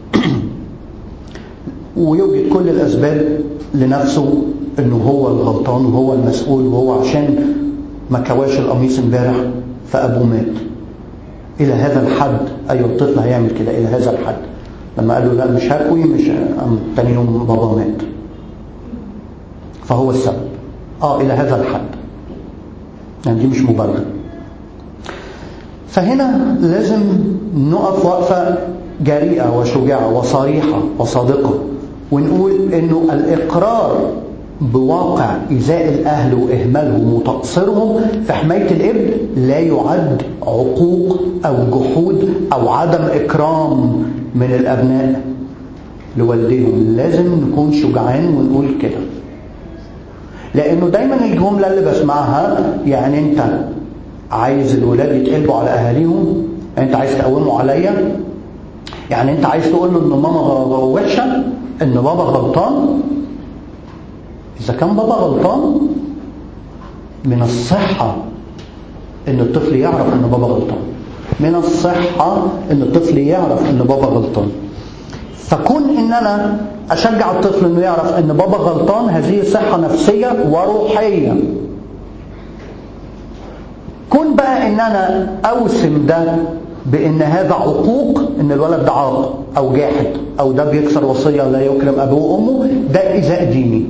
ويوجد كل الأسباب لنفسه أنه هو الغلطان وهو المسؤول وهو عشان ما كواش القميص امبارح فأبوه مات إلى هذا الحد أيوة الطفل هيعمل كده إلى هذا الحد لما قال له لا مش هكوي مش قام تاني يوم بابا مات فهو السبب اه الى هذا الحد يعني دي مش مبالغه فهنا لازم نقف وقفه جريئه وشجاعه وصريحه وصادقه ونقول انه الاقرار بواقع ايذاء الاهل واهمالهم وتقصيرهم في حمايه الابن لا يعد عقوق او جحود او عدم اكرام من الابناء لوالديهم لازم نكون شجعان ونقول كده لانه دايما الجمله اللي بسمعها يعني انت عايز الولاد يتقلبوا على اهاليهم انت عايز تقوموا عليا يعني انت عايز تقول له ان ماما غ- وحشه ان بابا غلطان اذا كان بابا غلطان من الصحه ان الطفل يعرف ان بابا غلطان من الصحه ان الطفل يعرف ان بابا غلطان فكون ان انا اشجع الطفل انه يعرف ان بابا غلطان هذه صحة نفسية وروحية كون بقى ان انا اوسم ده بان هذا عقوق ان الولد ده عاق او جاحد او ده بيكسر وصية لا يكرم ابوه وامه ده ايذاء ديني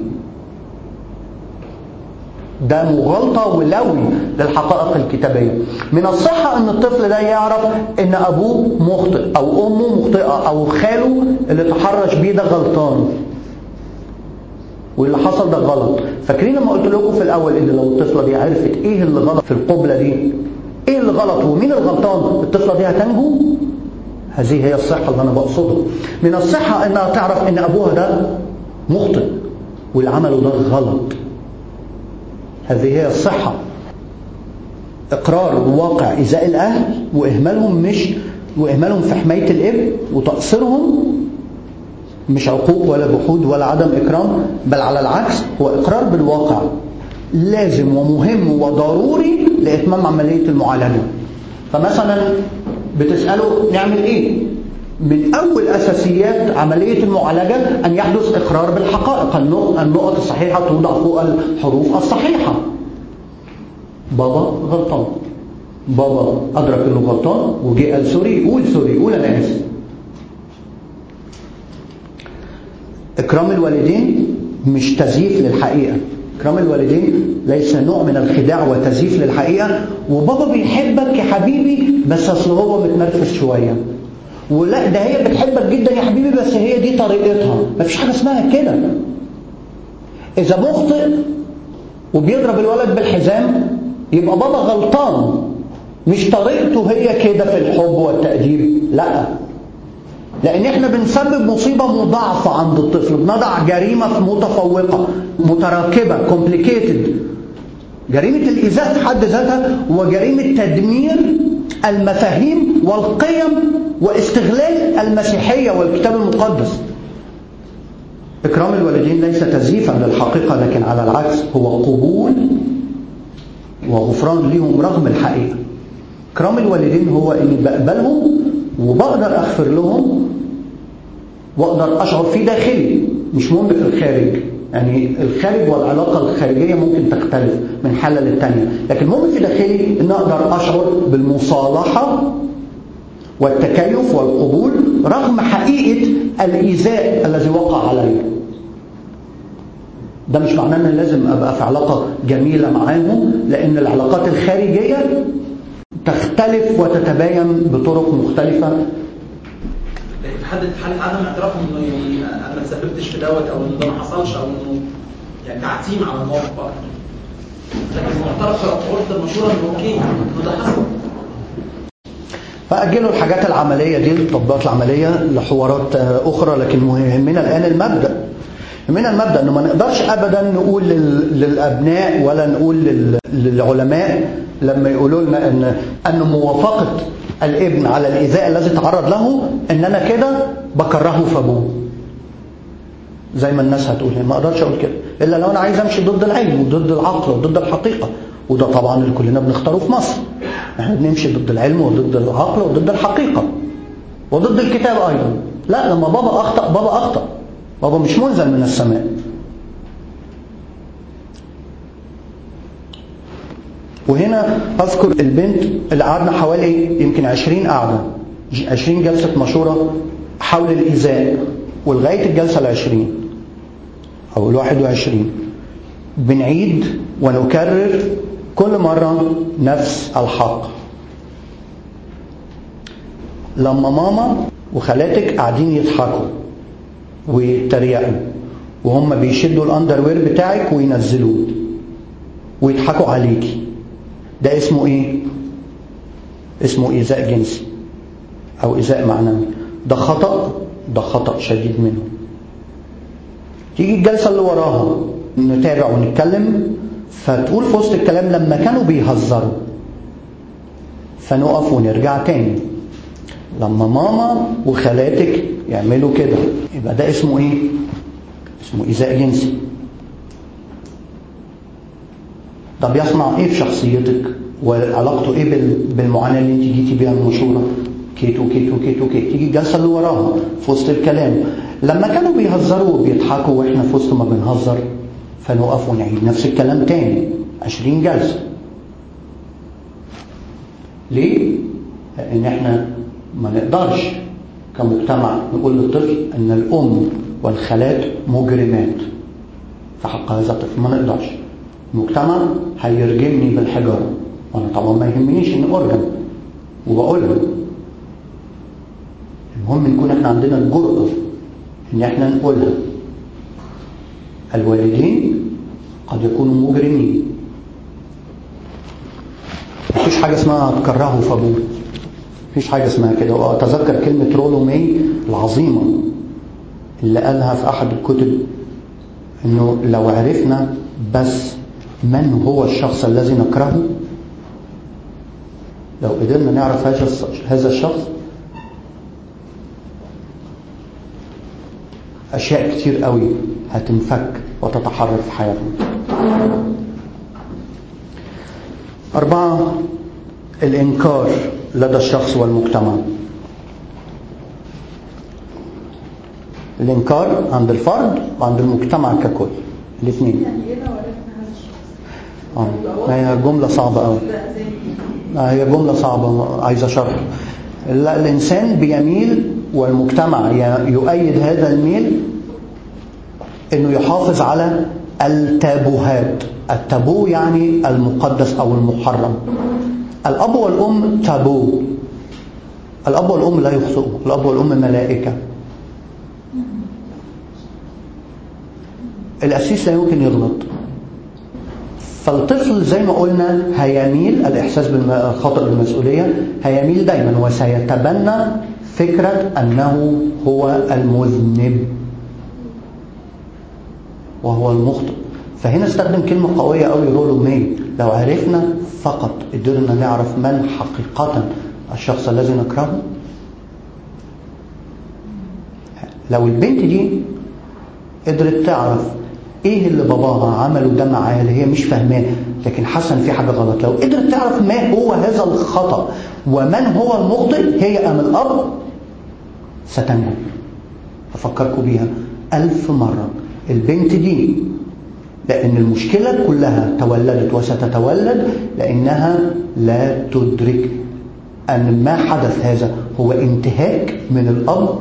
ده مغالطة ولوي للحقائق الكتابية من الصحة ان الطفل ده يعرف ان ابوه مخطئ او امه مخطئة او خاله اللي تحرش بيه ده غلطان واللي حصل ده غلط فاكرين لما قلت لكم في الاول ان لو الطفلة دي عرفت ايه اللي غلط في القبلة دي ايه اللي غلط ومين الغلطان الطفلة دي هتنجو هذه هي الصحة اللي انا بقصدها من الصحة انها تعرف ان ابوها ده مخطئ واللي عمله ده غلط هذه هي الصحة إقرار واقع إزاء الأهل وإهمالهم مش وإهمالهم في حماية الابن وتقصيرهم مش عقوق ولا جحود ولا عدم إكرام بل على العكس هو إقرار بالواقع لازم ومهم وضروري لإتمام عملية المعالجة فمثلا بتسأله نعمل إيه من أول أساسيات عملية المعالجة أن يحدث إقرار بالحقائق النق- النقط الصحيحة توضع فوق الحروف الصحيحة بابا غلطان بابا أدرك أنه غلطان وجي قال سوري يقول سوري يقول أنا آسف إكرام الوالدين مش تزييف للحقيقة إكرام الوالدين ليس نوع من الخداع وتزييف للحقيقة وبابا بيحبك يا حبيبي بس أصل هو متنرفز شوية ولا ده هي بتحبك جدا يا حبيبي بس هي دي طريقتها مفيش حاجة اسمها كده إذا مخطئ وبيضرب الولد بالحزام يبقى بابا غلطان مش طريقته هي كده في الحب والتأديب لا لأن احنا بنسبب مصيبة مضاعفة عند الطفل بنضع جريمة متفوقة متراكبة complicated جريمة الإيذاء في حد ذاتها وجريمة تدمير المفاهيم والقيم واستغلال المسيحية والكتاب المقدس إكرام الوالدين ليس تزييفا للحقيقة لكن على العكس هو قبول وغفران ليهم رغم الحقيقة إكرام الوالدين هو إني بقبلهم وبقدر أغفر لهم وأقدر أشعر في داخلي مش مهم في الخارج يعني الخارج والعلاقة الخارجية ممكن تختلف من حالة للتانية لكن مهم في داخلي إن أقدر أشعر بالمصالحة والتكيف والقبول رغم حقيقة الإيذاء الذي وقع علي ده مش معناه ان لازم ابقى في علاقة جميلة معاهم لان العلاقات الخارجية تختلف وتتباين بطرق مختلفة لكن في حد في حاله عدم اعترافهم انه يعني انا ما تسببتش في دوت او انه ده ما حصلش او انه يعني تعتيم على الموقف اكتر لكن معترف في العقود المشهوره انه اوكي انه ده حصل فأجلوا الحاجات العملية دي التطبيقات العملية لحوارات آه، أخرى لكن يهمنا الآن المبدأ يهمنا المبدأ إنه ما نقدرش أبدا نقول لل- للأبناء ولا نقول لل- للعلماء لما يقولوا لنا إن أن موافقة الابن على الإيذاء الذي تعرض له إن أنا كده بكرهه في أبوه زي ما الناس هتقول ما اقدرش اقول كده الا لو انا عايز امشي ضد العلم وضد العقل وضد الحقيقه وده طبعا اللي كلنا بنختاره في مصر احنا بنمشي ضد العلم وضد العقل وضد الحقيقه وضد الكتاب ايضا لا لما بابا اخطا بابا اخطا بابا مش منزل من السماء وهنا اذكر البنت اللي قعدنا حوالي يمكن 20 قعده 20 جلسه مشوره حول الايذاء ولغايه الجلسه العشرين او الواحد وعشرين بنعيد ونكرر كل مره نفس الحق لما ماما وخالاتك قاعدين يضحكوا ويتريقوا وهم بيشدوا الاندروير بتاعك وينزلوه ويضحكوا عليكي ده اسمه ايه اسمه ايذاء جنسي او ايذاء معنوي ده خطأ ده خطأ شديد منه تيجي الجلسة اللي وراها نتابع ونتكلم فتقول في وسط الكلام لما كانوا بيهزروا فنقف ونرجع تاني لما ماما وخالاتك يعملوا كده يبقى ده اسمه ايه اسمه ايذاء جنسي ده بيصنع ايه في شخصيتك وعلاقته ايه بال- بالمعاناه اللي انت جيتي بيها المشوره كيتو كيتو كيتو كيتو تيجي الجلسه اللي وراها في وسط الكلام لما كانوا بيهزروا وبيضحكوا واحنا في وسط ما بنهزر فنقف ونعيد نفس الكلام تاني 20 جلسه ليه؟ لان احنا ما نقدرش كمجتمع نقول للطفل ان الام والخالات مجرمات في حق هذا الطفل ما نقدرش المجتمع هيرجمني بالحجاره وانا طبعا ما يهمنيش اني ارجم وبقولها المهم نكون احنا عندنا الجرأة ان احنا نقولها الوالدين قد يكونوا مجرمين مفيش حاجة اسمها تكرهه في ابوه مفيش حاجة اسمها كده واتذكر كلمة رولو ماي العظيمة اللي قالها في احد الكتب انه لو عرفنا بس من هو الشخص الذي نكرهه لو قدرنا نعرف هذا الص- هذا الشخص أشياء كتير قوي هتنفك وتتحرر في حياتنا أربعة الإنكار لدى الشخص والمجتمع الإنكار عند الفرد وعند المجتمع ككل الاثنين يعني ايه لو عرفنا هذا الشخص؟ اه هي جملة صعبة قوي لا زي آه، هي جملة صعبة عايزة شرح لا الإنسان بيميل والمجتمع ي- يؤيد هذا الميل إنه يحافظ على التابوهات التابو يعني المقدس أو المحرم الأب والأم تابو الأب والأم لا يخطئوا الأب والأم ملائكة الأسيس لا يمكن يغلط فالطفل زي ما قلنا هيميل الإحساس بالخطأ بالمسؤولية هيميل دايما وسيتبنى فكرة أنه هو المذنب وهو المخطئ فهنا استخدم كلمة قوية قوي رولو ماي لو عرفنا فقط قدرنا نعرف من حقيقة الشخص الذي نكرهه لو البنت دي قدرت تعرف ايه اللي باباها عمله ده معاها اللي هي مش فاهماه لكن حاسه ان في حاجه غلط لو قدرت تعرف ما هو هذا الخطا ومن هو المخطئ هي ام الاب ستنجو افكركم بيها الف مره البنت دي لان المشكله كلها تولدت وستتولد لانها لا تدرك ان ما حدث هذا هو انتهاك من الاب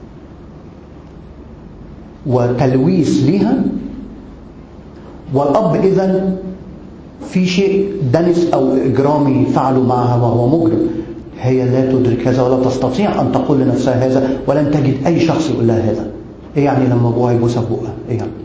وتلويث ليها والأب إذا في شيء دنس أو إجرامي فعله معها وهو مجرم هي لا تدرك هذا ولا تستطيع أن تقول لنفسها هذا ولن تجد أي شخص يقول لها هذا إيه يعني لما أبوها يبوسها في بقها إيه يعني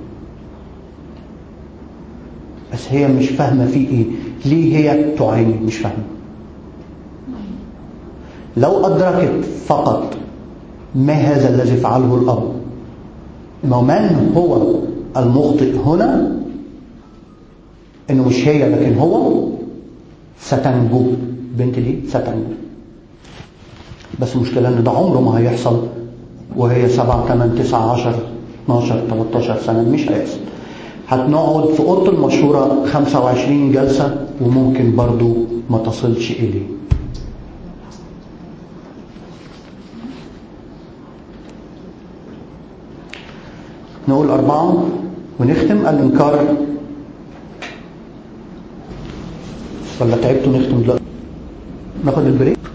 بس هي مش فاهمة في إيه ليه هي تعاني مش فاهمة لو أدركت فقط ما هذا الذي فعله الأب من هو المخطئ هنا انه مش هي لكن هو ستنجو بنت دي ستنجو بس المشكله ان ده عمره ما هيحصل وهي 7 8 9 10 12 13 سنه مش هيحصل هتنقعد في اوضه المشوره 25 جلسه وممكن برضو ما تصلش اليه نقول أربعة ونختم الإنكار ولا تعبتوا نختم دلوقتي ناخد البريك